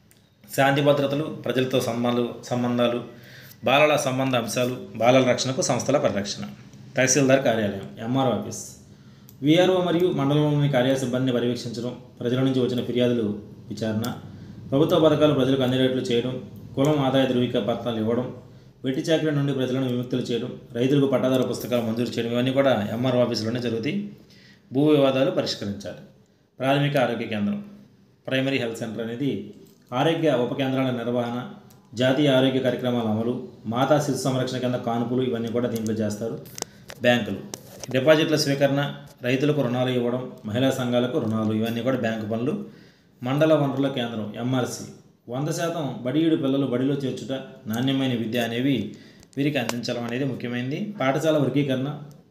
శాంతి భద్రతలు ప్రజలతో సంబంధాలు సంబంధాలు బాలల సంబంధ అంశాలు బాలల రక్షణకు సంస్థల పరిరక్షణ తహసీల్దార్ కార్యాలయం ఎంఆర్ఓ ఆఫీస్ విఆర్ఓ మరియు మండలంలోని కార్య సిబ్బందిని పర్యవేక్షించడం ప్రజల నుంచి వచ్చిన ఫిర్యాదులు విచారణ ప్రభుత్వ పథకాలు ప్రజలకు అందేటట్లు చేయడం కులం ఆదాయ ధృవీక పత్రాలు ఇవ్వడం వెట్టి చాకరీ నుండి ప్రజలను విముక్తులు చేయడం రైతులకు పట్టాదారు పుస్తకాలు మంజూరు చేయడం ఇవన్నీ కూడా ఎంఆర్ఓ ఆఫీసులోనే జరుగుతాయి భూ వివాదాలు పరిష్కరించాలి ప్రాథమిక ఆరోగ్య కేంద్రం ప్రైమరీ హెల్త్ సెంటర్ అనేది ఆరోగ్య ఉప కేంద్రాల నిర్వహణ జాతీయ ఆరోగ్య కార్యక్రమాల అమలు మాతా శిశు సంరక్షణ కింద కానుపులు ఇవన్నీ కూడా దీంట్లో చేస్తారు బ్యాంకులు డిపాజిట్ల స్వీకరణ రైతులకు రుణాలు ఇవ్వడం మహిళా సంఘాలకు రుణాలు ఇవన్నీ కూడా బ్యాంకు పనులు మండల వనరుల కేంద్రం ఎంఆర్సి వంద శాతం బడియుడు పిల్లలు బడిలో చేర్చుట నాణ్యమైన విద్య అనేవి వీరికి అందించడం అనేది ముఖ్యమైనది పాఠశాల వర్గీకరణ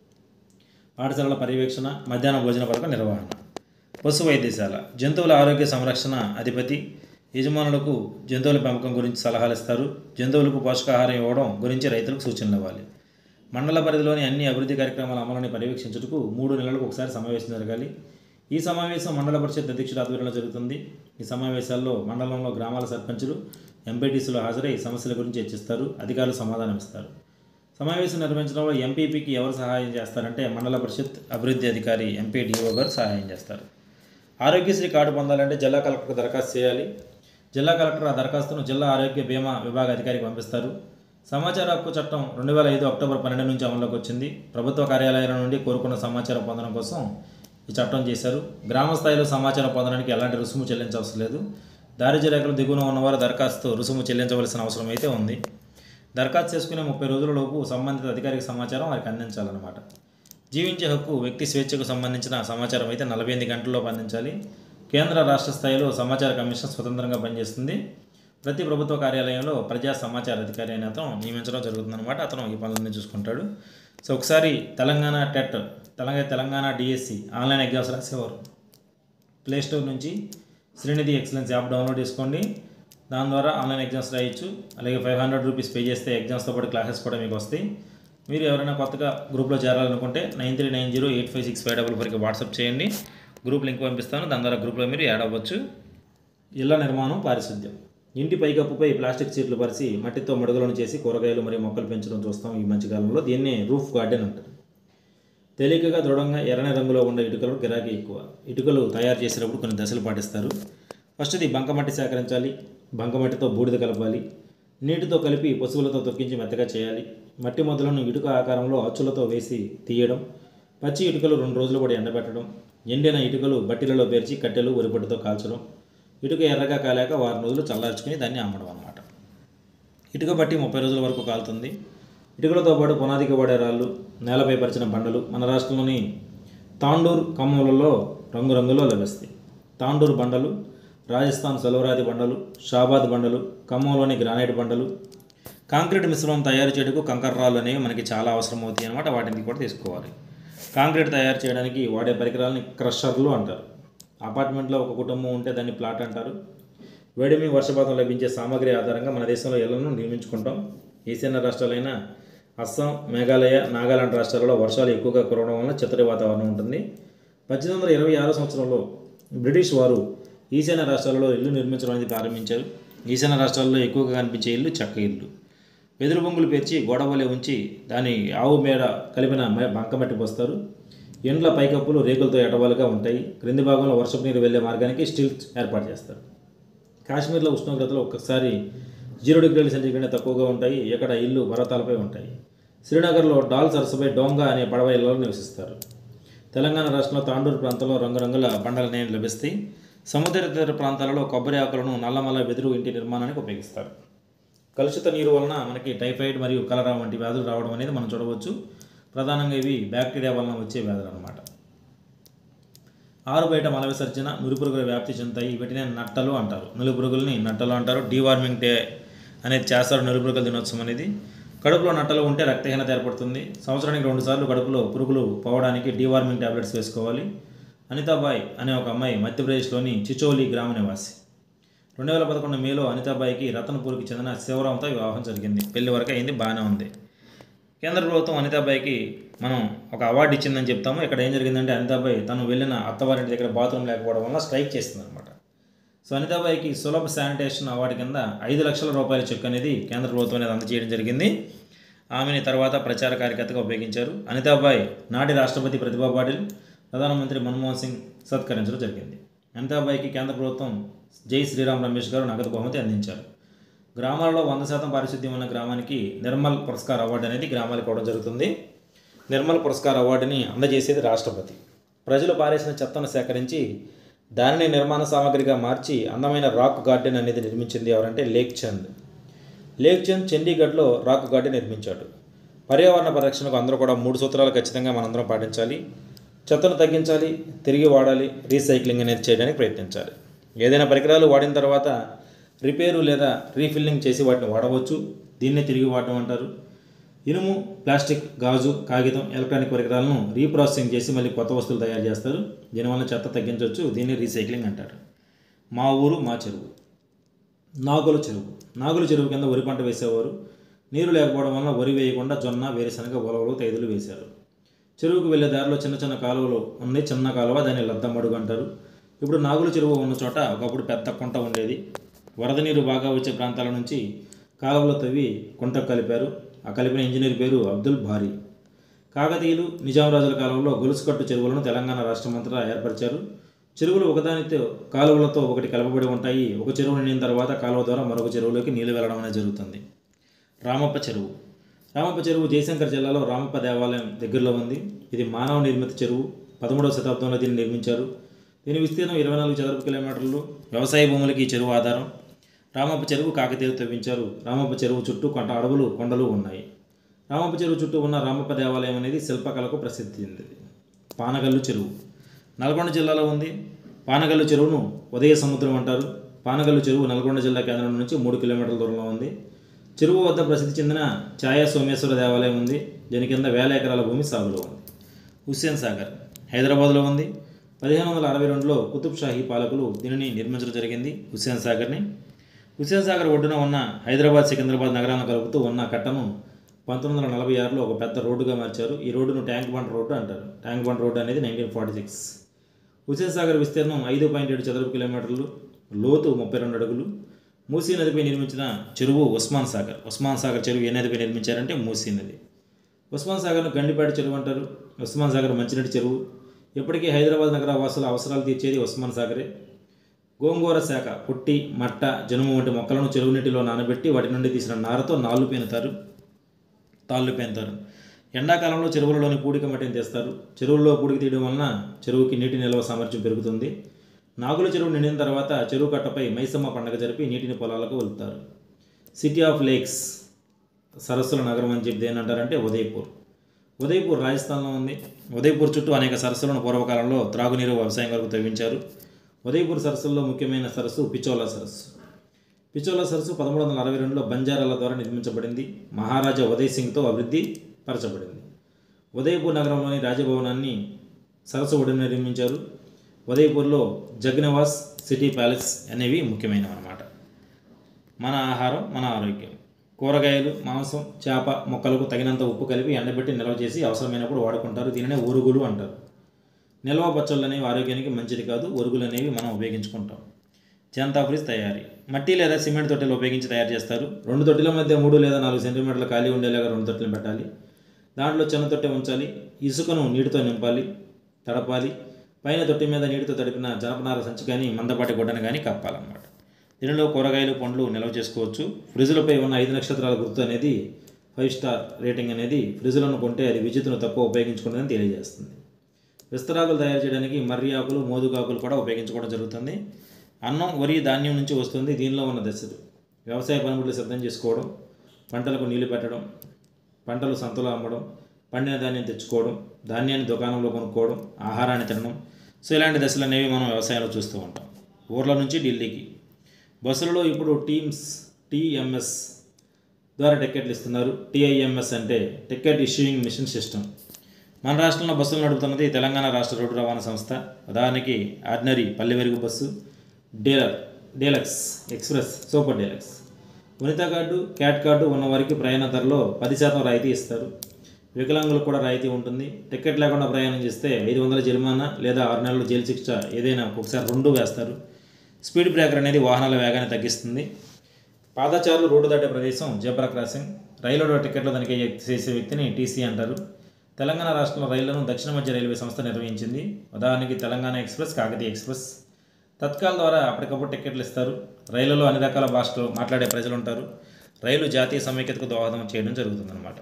పాఠశాలల పర్యవేక్షణ మధ్యాహ్న భోజన పథకం నిర్వహణ పశు వైద్యశాల జంతువుల ఆరోగ్య సంరక్షణ అధిపతి యజమానులకు జంతువుల పెంపకం గురించి సలహాలు ఇస్తారు జంతువులకు పోషకాహారం ఇవ్వడం గురించి రైతులకు సూచనలు ఇవ్వాలి మండల పరిధిలోని అన్ని అభివృద్ధి కార్యక్రమాల అమలుని పర్యవేక్షించుటకు మూడు నెలలకు ఒకసారి సమావేశం జరగాలి ఈ సమావేశం మండల పరిషత్ అధ్యక్షుడు ఆధ్వర్యంలో జరుగుతుంది ఈ సమావేశాల్లో మండలంలో గ్రామాల సర్పంచులు ఎంపీటీసీలు హాజరై సమస్యల గురించి చర్చిస్తారు అధికారులు సమాధానం ఇస్తారు సమావేశం నిర్వహించడంలో ఎంపీపీకి ఎవరు సహాయం చేస్తారంటే మండల పరిషత్ అభివృద్ధి అధికారి ఎంపీడీఓ గారు సహాయం చేస్తారు ఆరోగ్యశ్రీ కార్డు పొందాలంటే జిల్లా కలెక్టర్కు దరఖాస్తు చేయాలి జిల్లా కలెక్టర్ ఆ దరఖాస్తును జిల్లా ఆరోగ్య బీమా విభాగ అధికారికి పంపిస్తారు సమాచార హక్కు చట్టం రెండు వేల ఐదు అక్టోబర్ పన్నెండు నుంచి అమల్లోకి వచ్చింది ప్రభుత్వ కార్యాలయాల నుండి కోరుకున్న సమాచారం పొందడం కోసం ఈ చట్టం చేశారు గ్రామ స్థాయిలో సమాచారం పొందడానికి ఎలాంటి రుసుము చెల్లించవసరం లేదు దారిద్ర్య రేఖలు దిగువన ఉన్నవారు దరఖాస్తు రుసుము చెల్లించవలసిన అవసరం అయితే ఉంది దరఖాస్తు చేసుకునే ముప్పై రోజులలోపు సంబంధిత అధికారికి సమాచారం వారికి అందించాలన్నమాట జీవించే హక్కు వ్యక్తి స్వేచ్ఛకు సంబంధించిన సమాచారం అయితే నలభై ఎనిమిది గంటల్లో అందించాలి కేంద్ర రాష్ట్ర స్థాయిలో సమాచార కమిషన్ స్వతంత్రంగా పనిచేస్తుంది ప్రతి ప్రభుత్వ కార్యాలయంలో ప్రజా సమాచార అధికారి అనే అతను నియమించడం జరుగుతుందన్నమాట అతను ఈ పనులన్నీ చూసుకుంటాడు సో ఒకసారి Telangana TET Telangana Telangana DSC online exams రాసేవారు ప్లేస్టోర్ నుంచి శ్రీనిధి ఎక్సలెన్స్ యాప్ డౌన్లోడ్ చేసుకోండి దాని ద్వారా ఆన్లైన్ ఎగ్జామ్స్ రాయొచ్చు అలాగే ఫైవ్ హండ్రెడ్ రూపీస్ పే చేస్తే ఎగ్జామ్స్తో పాటు క్లాసెస్ కూడా మీకు వస్తాయి మీరు ఎవరైనా కొత్తగా గ్రూప్లో చేరాలనుకుంటే nine three nine zero eight five six five double ఫోర్కి వాట్సాప్ చేయండి గ్రూప్ లింక్ పంపిస్తాను దాని ద్వారా గ్రూప్లో మీరు యాడ్ అవ్వచ్చు ఇళ్ల నిర్మాణం పారిశుద్ధ్యం ఇంటి పైకప్పుపై ప్లాస్టిక్ సీట్లు పరిచి మట్టితో మడుగులను చేసి కూరగాయలు మరియు మొక్కలు పెంచడం చూస్తాం ఈ మధ్యకాలంలో దీన్ని రూఫ్ గార్డెన్ అంటారు తేలికగా దృఢంగా ఎర్రని రంగులో ఉండే ఇటుకలు గిరాకీ ఎక్కువ ఇటుకలు తయారు చేసేటప్పుడు కొన్ని దశలు పాటిస్తారు ఫస్ట్ది బంకమట్టి సేకరించాలి బంకమట్టితో బూడిద కలపాలి నీటితో కలిపి పశువులతో తొక్కించి మెత్తగా చేయాలి మట్టి మొదలను ఇటుక ఆకారంలో అచ్చులతో వేసి తీయడం పచ్చి ఇటుకలు రెండు రోజులు కూడా ఎండబెట్టడం ఎండిన ఇటుకలు బట్టీలలో పేర్చి కట్టెలు వరిపొట్టుతో కాల్చడం ఇటుక ఎర్రగా కాలాక వారం రోజులు చల్లార్చుకుని దాన్ని అమ్మడం అన్నమాట ఇటుక బట్టి ముప్పై రోజుల వరకు కాలుతుంది ఇటుకలతో పాటు పునాదికి వాడే రాళ్ళు నేలపై పరిచిన బండలు మన రాష్ట్రంలోని తాండూర్ ఖమ్మంలలో రంగురంగులో లభిస్తాయి తాండూర్ బండలు రాజస్థాన్ సలోరాది బండలు షాబాద్ బండలు ఖమ్మంలోని గ్రానైట్ బండలు కాంక్రీట్ మిశ్రమం తయారు చేయడానికి కంకర రాళ్ళు అనేవి మనకి చాలా అవసరం అవుతాయి అనమాట వాటిని కూడా తీసుకోవాలి కాంక్రీట్ తయారు చేయడానికి వాడే పరికరాలని క్రషర్లు అంటారు అపార్ట్మెంట్లో ఒక కుటుంబం ఉంటే దాన్ని ప్లాట్ అంటారు వేడిమి వర్షపాతం లభించే సామాగ్రి ఆధారంగా మన దేశంలో ఇళ్లను నిర్మించుకుంటాం ఈశాన్య రాష్ట్రాలైన అస్సాం మేఘాలయ నాగాలాండ్ రాష్ట్రాలలో వర్షాలు ఎక్కువగా కురవడం వలన చిత్తడి వాతావరణం ఉంటుంది పద్దెనిమిది వందల ఇరవై ఆరో సంవత్సరంలో బ్రిటిష్ వారు ఈశాన్య రాష్ట్రాలలో ఇల్లు నిర్మించడం అనేది ప్రారంభించారు ఈశాన్య రాష్ట్రాల్లో ఎక్కువగా కనిపించే ఇల్లు చెక్క ఇల్లు వెదురు బొంగులు పేర్చి గోడవలే ఉంచి దాని ఆవు మేడ కలిపిన మ- బంకమట్టి పోస్తారు ఎండ్ల పైకప్పులు రేకులతో ఎటవాలుగా ఉంటాయి క్రింది భాగంలో వర్షపు నీరు వెళ్ళే మార్గానికి స్టీల్ ఏర్పాటు చేస్తారు కాశ్మీర్లో ఉష్ణోగ్రతలు ఒక్కసారి జీరో డిగ్రీల సెంటీగ్రేడ్ తక్కువగా ఉంటాయి ఇక్కడ ఇల్లు పర్వతాలపై ఉంటాయి శ్రీనగర్లో డాల్ సరస్సుపై డోంగా అనే పడవ ఇళ్లలో నివసిస్తారు తెలంగాణ రాష్ట్రంలో తాండూరు ప్రాంతంలో రంగురంగుల బండల నేలు లభిస్తాయి సముద్ర తీర ప్రాంతాలలో కొబ్బరి ఆకులను నల్లమల్ల వెదురు ఇంటి నిర్మాణానికి ఉపయోగిస్తారు కలుషిత నీరు వలన మనకి టైఫాయిడ్ మరియు కలరా వంటి వ్యాధులు రావడం అనేది మనం చూడవచ్చు ప్రధానంగా ఇవి బ్యాక్టీరియా వలన వచ్చే వ్యాధులు అన్నమాట ఆరు బయట మల విసర్జన నులిపురుగుల వ్యాప్తి చెందుతాయి వీటిని నట్టలు అంటారు నులిపురుగుల్ని నట్టలు అంటారు డీవార్మింగ్ డే అనేది చేస్తారు నులిపురుగుల దినోత్సవం అనేది కడుపులో నట్టలు ఉంటే రక్తహీనత ఏర్పడుతుంది సంవత్సరానికి రెండు సార్లు కడుపులో పురుగులు పోవడానికి డీవార్మింగ్ టాబ్లెట్స్ వేసుకోవాలి అనితాబాయ్ అనే ఒక అమ్మాయి మధ్యప్రదేశ్లోని చిచోలి గ్రామ నివాసి రెండు వేల పదకొండు మేలో అనితాబాయికి రతన్పూర్కి చెందిన శివరాంతో వివాహం జరిగింది పెళ్లి వరకు అయింది బాగానే ఉంది కేంద్ర ప్రభుత్వం అనితాబాయికి మనం ఒక అవార్డు ఇచ్చిందని చెప్తాము ఇక్కడ ఏం జరిగిందంటే అనితాబాయి తను వెళ్ళిన అత్తవారింటి దగ్గర బాత్రూమ్ లేకపోవడం వల్ల స్ట్రైక్ చేస్తుంది అనమాట సో అనితాబాయికి సులభ శానిటేషన్ అవార్డు కింద ఐదు లక్షల రూపాయల చెక్ అనేది కేంద్ర ప్రభుత్వం అనేది అందజేయడం జరిగింది ఆమెని తర్వాత ప్రచార కార్యకర్తగా ఉపయోగించారు అనితాబాయ్ నాటి రాష్ట్రపతి ప్రతిభా పాటిల్ ప్రధానమంత్రి మన్మోహన్ సింగ్ సత్కరించడం జరిగింది అనితాబాయికి కేంద్ర ప్రభుత్వం జై శ్రీరామ్ రమేష్ గారు నగదు బహుమతి అందించారు గ్రామాలలో వంద శాతం పారిశుద్ధ్యం ఉన్న గ్రామానికి నిర్మల్ పురస్కార్ అవార్డు అనేది గ్రామాలకు ఇవ్వడం జరుగుతుంది నిర్మల్ పురస్కార్ అవార్డుని అందజేసేది రాష్ట్రపతి ప్రజలు పారేసిన చెత్తను సేకరించి దానిని నిర్మాణ సామాగ్రిగా మార్చి అందమైన రాక్ గార్డెన్ అనేది నిర్మించింది ఎవరంటే లేక్ చంద్ లేక్ చంద్ చండీగఢ్లో రాక్ గార్డెన్ నిర్మించాడు పర్యావరణ పరిరక్షణకు అందరూ కూడా మూడు సూత్రాలు ఖచ్చితంగా మనందరం పాటించాలి చెత్తను తగ్గించాలి తిరిగి వాడాలి రీసైక్లింగ్ అనేది చేయడానికి ప్రయత్నించాలి ఏదైనా పరికరాలు వాడిన తర్వాత రిపేరు లేదా రీఫిల్లింగ్ చేసి వాటిని వాడవచ్చు దీన్నే తిరిగి వాడడం అంటారు ఇనుము ప్లాస్టిక్ గాజు కాగితం ఎలక్ట్రానిక్ పరికరాలను రీప్రాసెసింగ్ చేసి మళ్ళీ కొత్త వస్తువులు తయారు చేస్తారు దీనివల్ల చెత్త తగ్గించవచ్చు దీన్ని రీసైక్లింగ్ అంటారు మా ఊరు మా చెరువు నాగుల చెరువు నాగుల చెరువు కింద వరి పంట వేసేవారు నీరు లేకపోవడం వల్ల వరి వేయకుండా జొన్న వేరుశనగ ఉలవలు తైదులు వేశారు చెరువుకు వెళ్ళే దారిలో చిన్న చిన్న కాలువలు ఉంది చిన్న కాలువ దాన్ని లద్దమడుగు అంటారు ఇప్పుడు నాగుల చెరువు ఉన్న చోట ఒకప్పుడు పెద్ద కుంట ఉండేది వరద నీరు బాగా వచ్చే ప్రాంతాల నుంచి కాలువలు తవ్వి కుంట కలిపారు ఆ కలిపిన ఇంజనీర్ పేరు అబ్దుల్ భారీ కాకతీయులు నిజామరాజుల కాలంలో గొలుసుకట్టు చెరువులను తెలంగాణ రాష్ట్రమంతటా ఏర్పరిచారు చెరువులు ఒకదానితో కాలువలతో ఒకటి కలపబడి ఉంటాయి ఒక చెరువు నిండిన తర్వాత కాలువ ద్వారా మరొక చెరువులోకి నీళ్లు వెళ్ళడం అనేది జరుగుతుంది రామప్ప చెరువు రామప్ప చెరువు జయశంకర్ జిల్లాలో రామప్ప దేవాలయం దగ్గరలో ఉంది ఇది మానవ నిర్మిత చెరువు పదమూడవ శతాబ్దంలో దీన్ని నిర్మించారు దీని విస్తీర్ణం ఇరవై నాలుగు చదరపు కిలోమీటర్లు వ్యవసాయ భూములకి ఈ చెరువు ఆధారం రామప్ప చెరువు కాకతీయులు తవ్వించారు రామప్ప చెరువు చుట్టూ కొంట అడవులు కొండలు ఉన్నాయి రామప్ప చెరువు చుట్టూ ఉన్న రామప్ప దేవాలయం అనేది శిల్పకళకు ప్రసిద్ధి చెందింది పానగల్లు చెరువు నల్గొండ జిల్లాలో ఉంది పానగల్లు చెరువును ఉదయ సముద్రం అంటారు పానగల్లు చెరువు నల్గొండ జిల్లా కేంద్రం నుంచి మూడు కిలోమీటర్ల దూరంలో ఉంది చెరువు వద్ద ప్రసిద్ధి చెందిన ఛాయా సోమేశ్వర దేవాలయం ఉంది దీని కింద వేల ఎకరాల భూమి సాగులో ఉంది హుస్సేన్ సాగర్ హైదరాబాద్లో ఉంది పదిహేను వందల అరవై రెండులో కుతుబ్ షాహీ పాలకులు దీనిని నిర్మించడం జరిగింది హుస్సేన్ సాగర్ని హుస్సేన్ సాగర్ ఒడ్డున ఉన్న హైదరాబాద్ సికింద్రాబాద్ నగరాలను కలుపుతూ ఉన్న కట్టను పంతొమ్మిది వందల నలభై ఆరులో ఒక పెద్ద రోడ్డుగా మార్చారు ఈ రోడ్డును ట్యాంక్ బండ్ రోడ్డు అంటారు ట్యాంక్ బండ్ రోడ్డు అనేది nineteen forty six Hussain Sagar విస్తీర్ణం ఐదు పాయింట్ ఏడు చదరపు కిలోమీటర్లు లోతు ముప్పై రెండు అడుగులు మూసీ నదిపై నిర్మించిన చెరువు ఉస్మాన్ సాగర్ ఉస్మాన్ సాగర్ చెరువు ఏ నదిపై నిర్మించారంటే మూసీ నది ఉస్మాన్ సాగర్ను గండిపేట చెరువు అంటారు ఉస్మాన్ సాగర్ మంచినీటి చెరువు ఇప్పటికీ హైదరాబాద్ నగర వాసుల అవసరాలు తీర్చేది ఉస్మాన్ సాగరే గోంగూర శాఖ పుట్టి మట్ట జనుము వంటి మొక్కలను చెరువు నీటిలో నానబెట్టి వాటి నుండి తీసిన నారతో నాళ్ళు పేనుతారు తాళ్ళు పేనుతారు ఎండాకాలంలో చెరువులలోని పూడిక మట్టిని తీస్తారు చెరువుల్లో పూడికి తీయడం వలన చెరువుకి నీటి నిల్వ సామర్థ్యం పెరుగుతుంది నాగుల చెరువు నిండిన తర్వాత చెరువు కట్టపై మైసమ్మ పండగ జరిపి నీటిని పొలాలకు వెళ్తారు సిటీ ఆఫ్ లేక్స్ సరస్సుల నగరం అని చెప్పి ఏంటంటారంటే ఉదయపూర్ ఉదయపూర్ రాజస్థాన్లో ఉంది ఉదయపూర్ చుట్టూ అనేక సరస్సులను పూర్వకాలంలో త్రాగునీరు వ్యవసాయం కొరకు తవ్వించారు ఉదయపూర్ సరస్సుల్లో ముఖ్యమైన సరస్సు పిచోలా సరస్సు పిచోలా సరస్సు పదమూడు వందల అరవై రెండులో బంజారాల ద్వారా నిర్మించబడింది మహారాజా ఉదయ్ సింగ్తో అభివృద్ధి పరచబడింది ఉదయపూర్ నగరంలోని రాజభవనాన్ని సరస్సు ఒడిన నిర్మించారు ఉదయపూర్లో జగ్నవాస్ సిటీ ప్యాలెస్ అనేవి ముఖ్యమైనవి అన్నమాట మన ఆహారం మన ఆరోగ్యం కూరగాయలు మాంసం చేప మొక్కలకు తగినంత ఉప్పు కలిపి ఎండబెట్టి నిల్వ చేసి అవసరమైనప్పుడు వాడుకుంటారు దీనినే ఉరుగులు అంటారు నిల్వ పచ్చళ్ళు అనేవి ఆరోగ్యానికి మంచిది కాదు ఉరుగులు అనేవి మనం ఉపయోగించుకుంటాం జనతా ఫ్రిజ్ తయారీ మట్టి లేదా సిమెంట్ తొట్టెలు ఉపయోగించి తయారు చేస్తారు రెండు తొట్టెల మధ్య మూడు లేదా నాలుగు సెంటీమీటర్ల ఖాళీ ఉండేలాగా రెండు తొట్టెలు పెట్టాలి దాంట్లో చిన్న తొట్టె ఉంచాలి ఇసుకను నీటితో నింపాలి తడపాలి పైన తొట్టి మీద నీటితో తడిపిన జనపనార సంచి కానీ మందపాటి గుడ్డను కానీ కప్పాలన్నమాట దీనిలో కూరగాయలు పండ్లు నిల్వ చేసుకోవచ్చు ఫ్రిడ్జ్లపై ఉన్న ఐదు నక్షత్రాల గుర్తు అనేది ఫైవ్ స్టార్ రేటింగ్ అనేది ఫ్రిడ్జ్లను కొంటే అది విద్యుత్తును తక్కువ ఉపయోగించుకుంటుందని తెలియజేస్తుంది విస్తరాకులు తయారు చేయడానికి మర్రి ఆకులు మోదుగాకులు కూడా ఉపయోగించుకోవడం జరుగుతుంది అన్నం వరి ధాన్యం నుంచి వస్తుంది దీనిలో ఉన్న దశలు వ్యవసాయ పనిముట్లు సిద్ధం చేసుకోవడం పంటలకు నీళ్లు పెట్టడం పంటలు సంతలో అమ్మడం పండిన ధాన్యం తెచ్చుకోవడం ధాన్యాన్ని దుకాణంలో కొనుక్కోవడం ఆహారాన్ని తినడం సో ఇలాంటి దశలు అనేవి మనం వ్యవసాయంలో చూస్తూ ఉంటాం ఊర్ల నుంచి ఢిల్లీకి బస్సులలో ఇప్పుడు టీమ్స్ టీఎంఎస్ ద్వారా టికెట్లు ఇస్తున్నారు టీఐఎంఎస్ అంటే టికెట్ ఇష్యూయింగ్ మిషన్ సిస్టమ్ మన రాష్ట్రంలో బస్సులు నడుపుతున్నది తెలంగాణ రాష్ట్ర రోడ్డు రవాణా సంస్థ ఉదాహరణకి ordinary Palle Velugu bus dealer deluxe express super deluxe Vanitha card cat card ఉన్న వారికి ప్రయాణ ధరలో పది శాతం రాయితీ ఇస్తారు వికలాంగులకు కూడా రాయితీ ఉంటుంది టికెట్ లేకుండా ప్రయాణం చేస్తే ఐదు వందల జరిమానా లేదా ఆరు నెలలు జైలు శిక్ష ఏదైనా ఒకసారి రెండు వేస్తారు స్పీడ్ బ్రేకర్ అనేది వాహనాల వేగాన్ని తగ్గిస్తుంది పాదచారులు రోడ్డు దాటే ప్రదేశం జబ్రా క్రాసింగ్ రైలులో టికెట్లు తనిఖీ చేసే వ్యక్తిని టీసీ అంటారు తెలంగాణ రాష్ట్రంలో రైళ్లను దక్షిణ మధ్య రైల్వే సంస్థ నిర్వహించింది ఉదాహరణకి తెలంగాణ ఎక్స్ప్రెస్ కాకతీయ ఎక్స్ప్రెస్ తత్కాల్ ద్వారా అప్పటికప్పుడు టికెట్లు ఇస్తారు రైళ్లలో అన్ని రకాల భాషలు మాట్లాడే ప్రజలు ఉంటారు రైలు జాతీయ సమైక్యతకు దోహదం చేయడం జరుగుతుందన్నమాట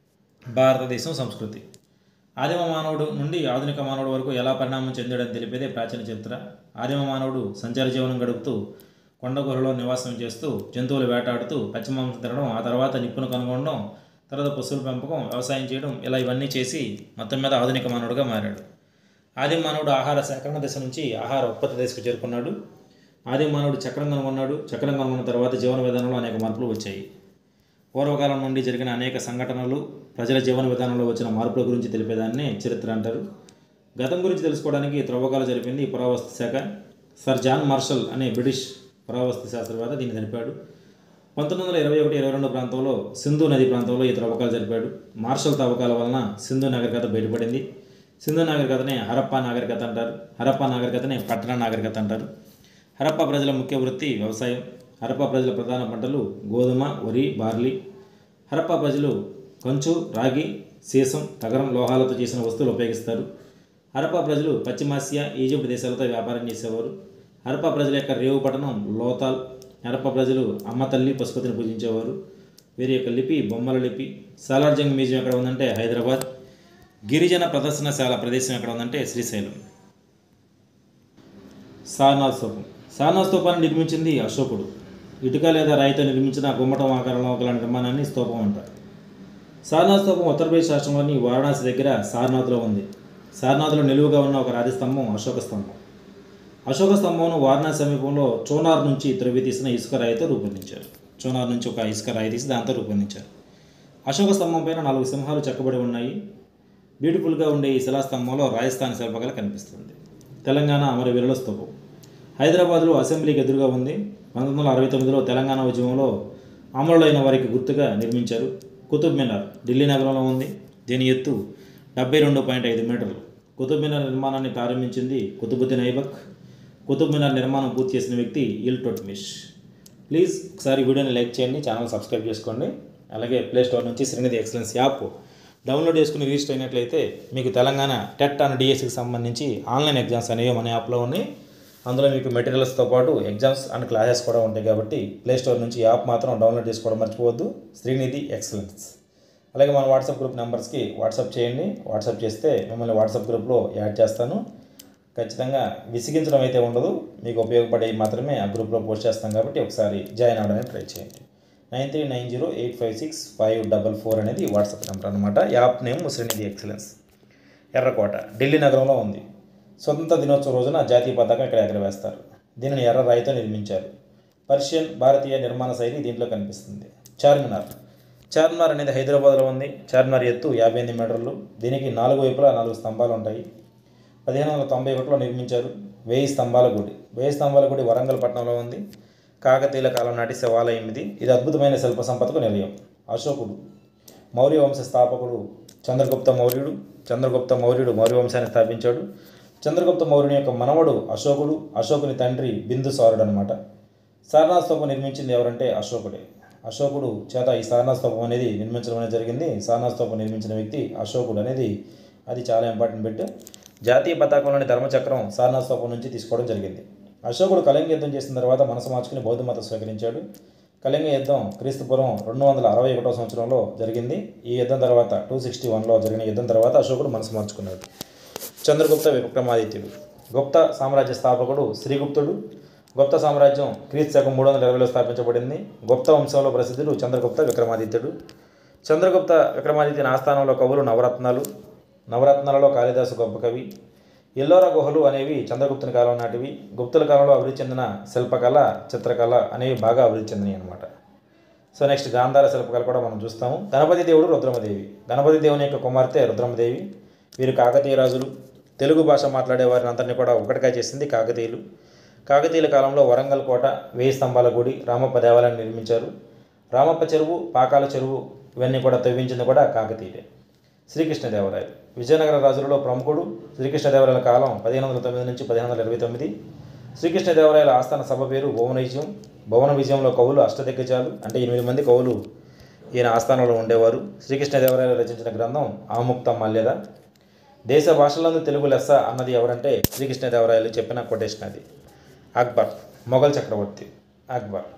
భారతదేశం సంస్కృతి ఆదిమ మానవుడు నుండి ఆధునిక మానవుడు వరకు ఎలా పరిణామం చెందాడని తెలిపేదే ప్రాచీన చరిత్ర ఆదిమ మానవుడు సంచార జీవనం గడుపుతూ కొండ గుహలో నివాసం చేస్తూ జంతువులు వేటాడుతూ పశ్చిమాంసం తినడం ఆ తర్వాత నిప్పును కనుగొనడం తర్వాత పశువుల పెంపకం వ్యవసాయం చేయడం ఇలా ఇవన్నీ చేసి మొత్తం మీద ఆధునిక మానవుడుగా మారాడు ఆదిమ మానవుడు ఆహార సేకరణ దశ నుంచి ఆహార ఉత్పత్తి దశకు చేరుకున్నాడు ఆదిమ మానవుడు చక్రం కనుగొన్నాడు చక్రం కనుగొన్న తర్వాత జీవన విధానంలో అనేక మార్పులు వచ్చాయి పూర్వకాలం నుండి జరిగిన అనేక సంఘటనలు ప్రజల జీవన విధానంలో వచ్చిన మార్పుల గురించి తెలిపేదాన్నే చరిత్ర అంటారు గతం గురించి తెలుసుకోవడానికి త్రవ్వకాలు జరిపింది ఈ పురావస్తు శాఖ సర్ జాన్ మార్షల్ అనే బ్రిటిష్ పురావస్తు శాస్త్రవేత్త దీన్ని జరిపాడు పంతొమ్మిది వందల ఇరవై ఒకటి ఇరవై రెండు ప్రాంతంలో సింధు నది ప్రాంతంలో ఈ త్రవ్వకాలు జరిపాడు మార్షల్ తవ్వకాల వలన సింధు నాగరికత బయటపడింది సింధు నాగరికతనే హరప్పా నాగరికత అంటారు హరప్పా నాగరికతనే పట్టణ నాగరికత అంటారు హరప్పా ప్రజల ముఖ్య వృత్తి వ్యవసాయం హరప్పా ప్రజల ప్రధాన పంటలు గోధుమ వరి బార్లీ హరప్పా ప్రజలు కంచు రాగి సీసం తగరం లోహాలతో చేసిన వస్తువులు ఉపయోగిస్తారు హరప్పా ప్రజలు పశ్చిమాసియా ఈజిప్ట్ దేశాలతో వ్యాపారం చేసేవారు హరప్పా ప్రజల యొక్క రేవు పట్టణం లోతాల్ హరప్పా ప్రజలు అమ్మ తల్లి పశుపతిని పూజించేవారు వీరి యొక్క లిపి బొమ్మల లిపి సాలార్జంగ్ మ్యూజియం ఎక్కడ ఉందంటే హైదరాబాద్ గిరిజన ప్రదర్శనశాల ప్రదేశం ఎక్కడ ఉందంటే శ్రీశైలం సారనాథ్ స్తూపం సారనాథ్ స్తూపాన్ని నిర్మించింది అశోకుడు ఇటుక లేదా రాయితో నిర్మించిన గుమ్మటం ఆకారంలో గల నిర్మాణాన్ని స్తూపం అంటారు సారనాథ్ స్తూపం ఉత్తరప్రదేశ్ రాష్ట్రంలోని వారణాసి దగ్గర సారనాథ్లో ఉంది సారనాథ్లో నిలువుగా ఉన్న ఒక రాజస్తంభం అశోక స్తంభం అశోక స్తంభంను వారణాసి సమీపంలో చోనార్ నుంచి త్రవ్వి తీసిన ఇసుక రాయితో రూపొందించారు చోనార్ నుంచి ఒక ఇసుక రాయి తీసి దాంతో రూపొందించారు అశోక స్తంభం పైన నాలుగు సింహాలు చెక్కబడి ఉన్నాయి బ్యూటిఫుల్గా ఉండే ఈ శిలాస్తంభంలో రాజస్థాన్ శిల్పకళ కనిపిస్తుంది తెలంగాణ అమరవీరుల స్తూపం హైదరాబాద్లో అసెంబ్లీకి ఎదురుగా ఉంది పంతొమ్మిది వందల అరవై తొమ్మిదిలో తెలంగాణ ఉద్యమంలో అమరులైన వారికి గుర్తుగా నిర్మించారు కుతుబ్ మినార్ ఢిల్లీ నగరంలో ఉంది దీని ఎత్తు డెబ్బై రెండు పాయింట్ ఐదు మీటర్లు కుతుబ్ మినార్ నిర్మాణాన్ని ప్రారంభించింది కుతుబుద్దీన్ ఐబక్ కుతుబ్ మినార్ నిర్మాణం పూర్తి చేసిన వ్యక్తి ఇల్ టొట్మిష్ ప్లీజ్ ఒకసారి వీడియోని లైక్ చేయండి ఛానల్ సబ్స్క్రైబ్ చేసుకోండి అలాగే ప్లే స్టోర్ నుంచి శ్రీనిధి ఎక్సలెన్స్ యాప్ డౌన్లోడ్ చేసుకుని రిజిస్టర్ అయినట్లయితే మీకు తెలంగాణ టెట్ అండ్ డిఎస్సికి సంబంధించి ఆన్లైన్ ఎగ్జామ్స్ అనేవి మన యాప్లో ఉన్నాయి అందులో మీకు మెటీరియల్స్తో పాటు ఎగ్జామ్స్ అండ్ క్లాసెస్ కూడా ఉంటాయి కాబట్టి ప్లే స్టోర్ నుంచి యాప్ మాత్రం డౌన్లోడ్ చేసుకోవడం మర్చిపోవద్దు శ్రీనిధి ఎక్సలెన్స్ అలాగే మన వాట్సాప్ గ్రూప్ నెంబర్స్కి వాట్సాప్ చేయండి వాట్సాప్ చేస్తే మిమ్మల్ని వాట్సాప్ గ్రూప్లో యాడ్ చేస్తాను ఖచ్చితంగా విసిగించడం అయితే ఉండదు మీకు ఉపయోగపడే మాత్రమే ఆ గ్రూప్లో పోస్ట్ చేస్తాం కాబట్టి ఒకసారి జాయిన్ అవ్వడానికి ట్రై చేయండి nine three nine zero eight five six five double four అనేది వాట్సాప్ నెంబర్ అనమాట యాప్ నేమ్ శ్రీనిధి ఎక్సలెన్స్ ఎర్రకోట ఢిల్లీ నగరంలో ఉంది స్వతంత్ర దినోత్సవం రోజున జాతీయ పతాకం ఇక్కడ ఎగరవేస్తారు దీనిని ఎర్ర రాయితో నిర్మించారు పర్షియన్ భారతీయ నిర్మాణ శైలి దీంట్లో కనిపిస్తుంది చార్మినార్ చార్మినార్ అనేది హైదరాబాద్లో ఉంది చార్మినార్ ఎత్తు యాభై ఎనిమిది మీటర్లు దీనికి నాలుగు వైపులా నాలుగు స్తంభాలు ఉంటాయి పదిహేను వందల తొంభై ఒకటిలో నిర్మించారు వెయ్యి స్తంభాల గుడి వెయ్యి స్తంభాల గుడి వరంగల్ పట్టణంలో ఉంది కాకతీయుల కాలం నాటి శివాలయం ఇది ఇది అద్భుతమైన శిల్ప సంపదకు నిలయం అశోకుడు మౌర్య వంశ స్థాపకుడు చంద్రగుప్త మౌర్యుడు చంద్రగుప్త మౌర్యుడు మౌర్య వంశాన్ని స్థాపించాడు చంద్రగుప్త మౌర్యుని యొక్క మనవడు అశోకుడు అశోకుని తండ్రి బిందుసారుడు అనమాట సారనాథ్ స్తూపం నిర్మించింది ఎవరంటే అశోకుడే అశోకుడు చేత ఈ సారనాథ్ స్తూపం అనేది నిర్మించడం అనేది జరిగింది సారనాథ్ స్తూపం నిర్మించిన వ్యక్తి అశోకుడు అనేది అది చాలా ఇంపార్టెంట్ బిట్ జాతీయ పతాకంలోని ధర్మచక్రం సారనాథ్ స్తూపం నుంచి తీసుకోవడం జరిగింది అశోకుడు కళింగ యుద్ధం చేసిన తర్వాత మనసు మార్చుకుని బౌద్ధ మతం స్వీకరించాడు కళింగ యుద్ధం క్రీస్తుపూర్వం రెండు వందల అరవై ఒకటో సంవత్సరంలో జరిగింది ఈ యుద్ధం తర్వాత టూ సిక్స్టీ వన్లో జరిగిన యుద్ధం తర్వాత అశోకుడు మనసు మార్చుకున్నాడు చంద్రగుప్త విక్రమాదిత్యుడు గుప్త సామ్రాజ్య స్థాపకుడు శ్రీగుప్తుడు గుప్త సామ్రాజ్యం క్రీస్తు శకం మూడు వందల ఇరవైలో స్థాపించబడింది గుప్త వంశంలో ప్రసిద్ధుడు చంద్రగుప్త విక్రమాదిత్యుడు చంద్రగుప్త విక్రమాదిత్యుని ఆస్థానంలో కవులు నవరత్నాలు నవరత్నాలలో కాళిదాసు గొప్ప కవి ఎల్లోరా గుహలు అనేవి చంద్రగుప్తుని కాలం నాటివి గుప్తుల కాలంలో అభివృద్ధి చెందిన శిల్పకళ చిత్రకళ అనేవి బాగా అభివృద్ధి చెందినాయి అనమాట సో నెక్స్ట్ గాంధార శిల్పకళ కూడా మనం చూస్తాము గణపతి దేవుడు రుద్రమదేవి గణపతి దేవుని యొక్క కుమార్తె రుద్రమదేవి వీరు కాకతీయ రాజులు తెలుగు భాష మాట్లాడే వారిని అందరినీ కూడా ఒకటిగా చేసింది కాకతీయులు కాకతీయుల కాలంలో వరంగల్ కోట వేయి స్తంభాల గుడి రామప్ప దేవాలయాన్ని నిర్మించారు రామప్ప చెరువు పాకాల చెరువు ఇవన్నీ కూడా తవ్వించింది కూడా కాకతీయులే శ్రీకృష్ణదేవరాయలు విజయనగర రాజులలో ప్రముఖుడు శ్రీకృష్ణదేవరాయల కాలం పదిహేను వందల తొమ్మిది నుంచి పదిహేను వందల ఇరవై తొమ్మిది శ్రీకృష్ణదేవరాయల ఆస్థాన సభ పేరు భువన విజయం భువన విజయంలో కవులు అష్టదిగ్గజాలు అంటే ఎనిమిది మంది కవులు ఈయన ఆస్థానంలో ఉండేవారు శ్రీకృష్ణదేవరాయలు రచించిన గ్రంథం ఆముక్త మల్యద దేశ భాషలందు తెలుగు లెస్స అన్నది ఎవరంటే శ్రీకృష్ణదేవరాయలు చెప్పిన కొటేషన్ అది అక్బర్ మొఘల్ చక్రవర్తి అక్బర్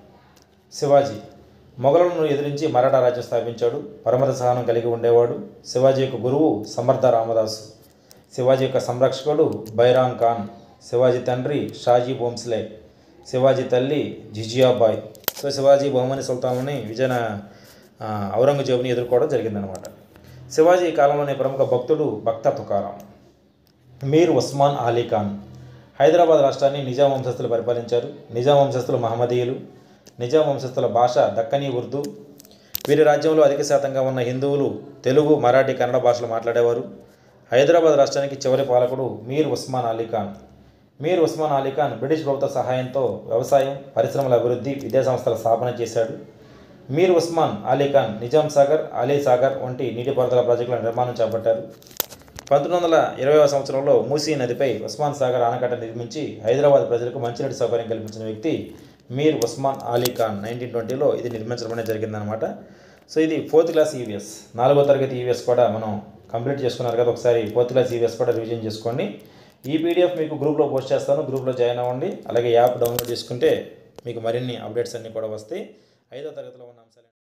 శివాజీ మొఘలులను ఎదిరించి మరాఠా రాజ్యం స్థాపించాడు పరమత సహనం కలిగి ఉండేవాడు శివాజీ యొక్క గురువు సమర్థ రామదాసు శివాజీ యొక్క సంరక్షకుడు బైరామ్ ఖాన్ శివాజీ తండ్రి షాజీ భోంస్లే శివాజీ తల్లి జిజియాబాయ్ సో శివాజీ బహుమని సుల్తాన్ని విజయన ఆ, ఔరంగజేబుని ఎదుర్కోవడం జరిగిందనమాట శివాజీ కాలంలోని ప్రముఖ భక్తుడు భక్త తుకారాం మీర్ ఉస్మాన్ అలీ ఖాన్ హైదరాబాద్ రాష్ట్రాన్ని నిజాం వంశస్థులు పరిపాలించారు నిజాం వంశస్థులు మహమ్మదీయులు నిజాం వంశస్థుల భాష దక్కనీ ఉర్దూ వీరి రాజ్యంలో అధిక శాతంగా ఉన్న హిందువులు తెలుగు మరాఠీ కన్నడ భాషలు మాట్లాడేవారు హైదరాబాద్ రాష్ట్రానికి చివరి పాలకుడు మీర్ ఉస్మాన్ అలీ ఖాన్ మీర్ ఉస్మాన్ అలీ ఖాన్ బ్రిటిష్ ప్రభుత్వ సహాయంతో వ్యవసాయం పరిశ్రమల అభివృద్ధి విద్యా సంస్థల స్థాపన చేశాడు మీర్ ఉస్మాన్ అలీ ఖాన్ నిజాం సాగర్ అలీ సాగర్ వంటి నీటిపారుదల ప్రాజెక్టుల నిర్మాణం చేపట్టారు పంతొమ్మిది వందల ఇరవైవ సంవత్సరంలో మూసీ నదిపై ఉస్మాన్ సాగర్ ఆనకట్ట నిర్మించి హైదరాబాద్ ప్రజలకు మంచినీటి సౌకర్యం కల్పించిన వ్యక్తి మీర్ ఉస్మాన్ అలీ ఖాన్ నైన్టీన్ ట్వంటీలో ఇది నిర్మించడం అనేది జరిగిందనమాట సో ఇది ఫోర్త్ క్లాస్ ఈవీఎస్ నాలుగో తరగతి ఈవీఎస్ కూడా మనం కంప్లీట్ చేసుకున్నారు కదా ఒకసారి ఫోర్త్ క్లాస్ ఈవీఎస్ కూడా రివిజన్ చేసుకోండి ఈ పీడిఎఫ్ మీకు గ్రూప్లో పోస్ట్ చేస్తాను గ్రూప్లో జాయిన్ అవ్వండి అలాగే యాప్ డౌన్లోడ్ చేసుకుంటే మీకు మరిన్ని అప్డేట్స్ అన్నీ కూడా వస్తాయి ఐదో తరగతిలో ఉన్న అంశాలు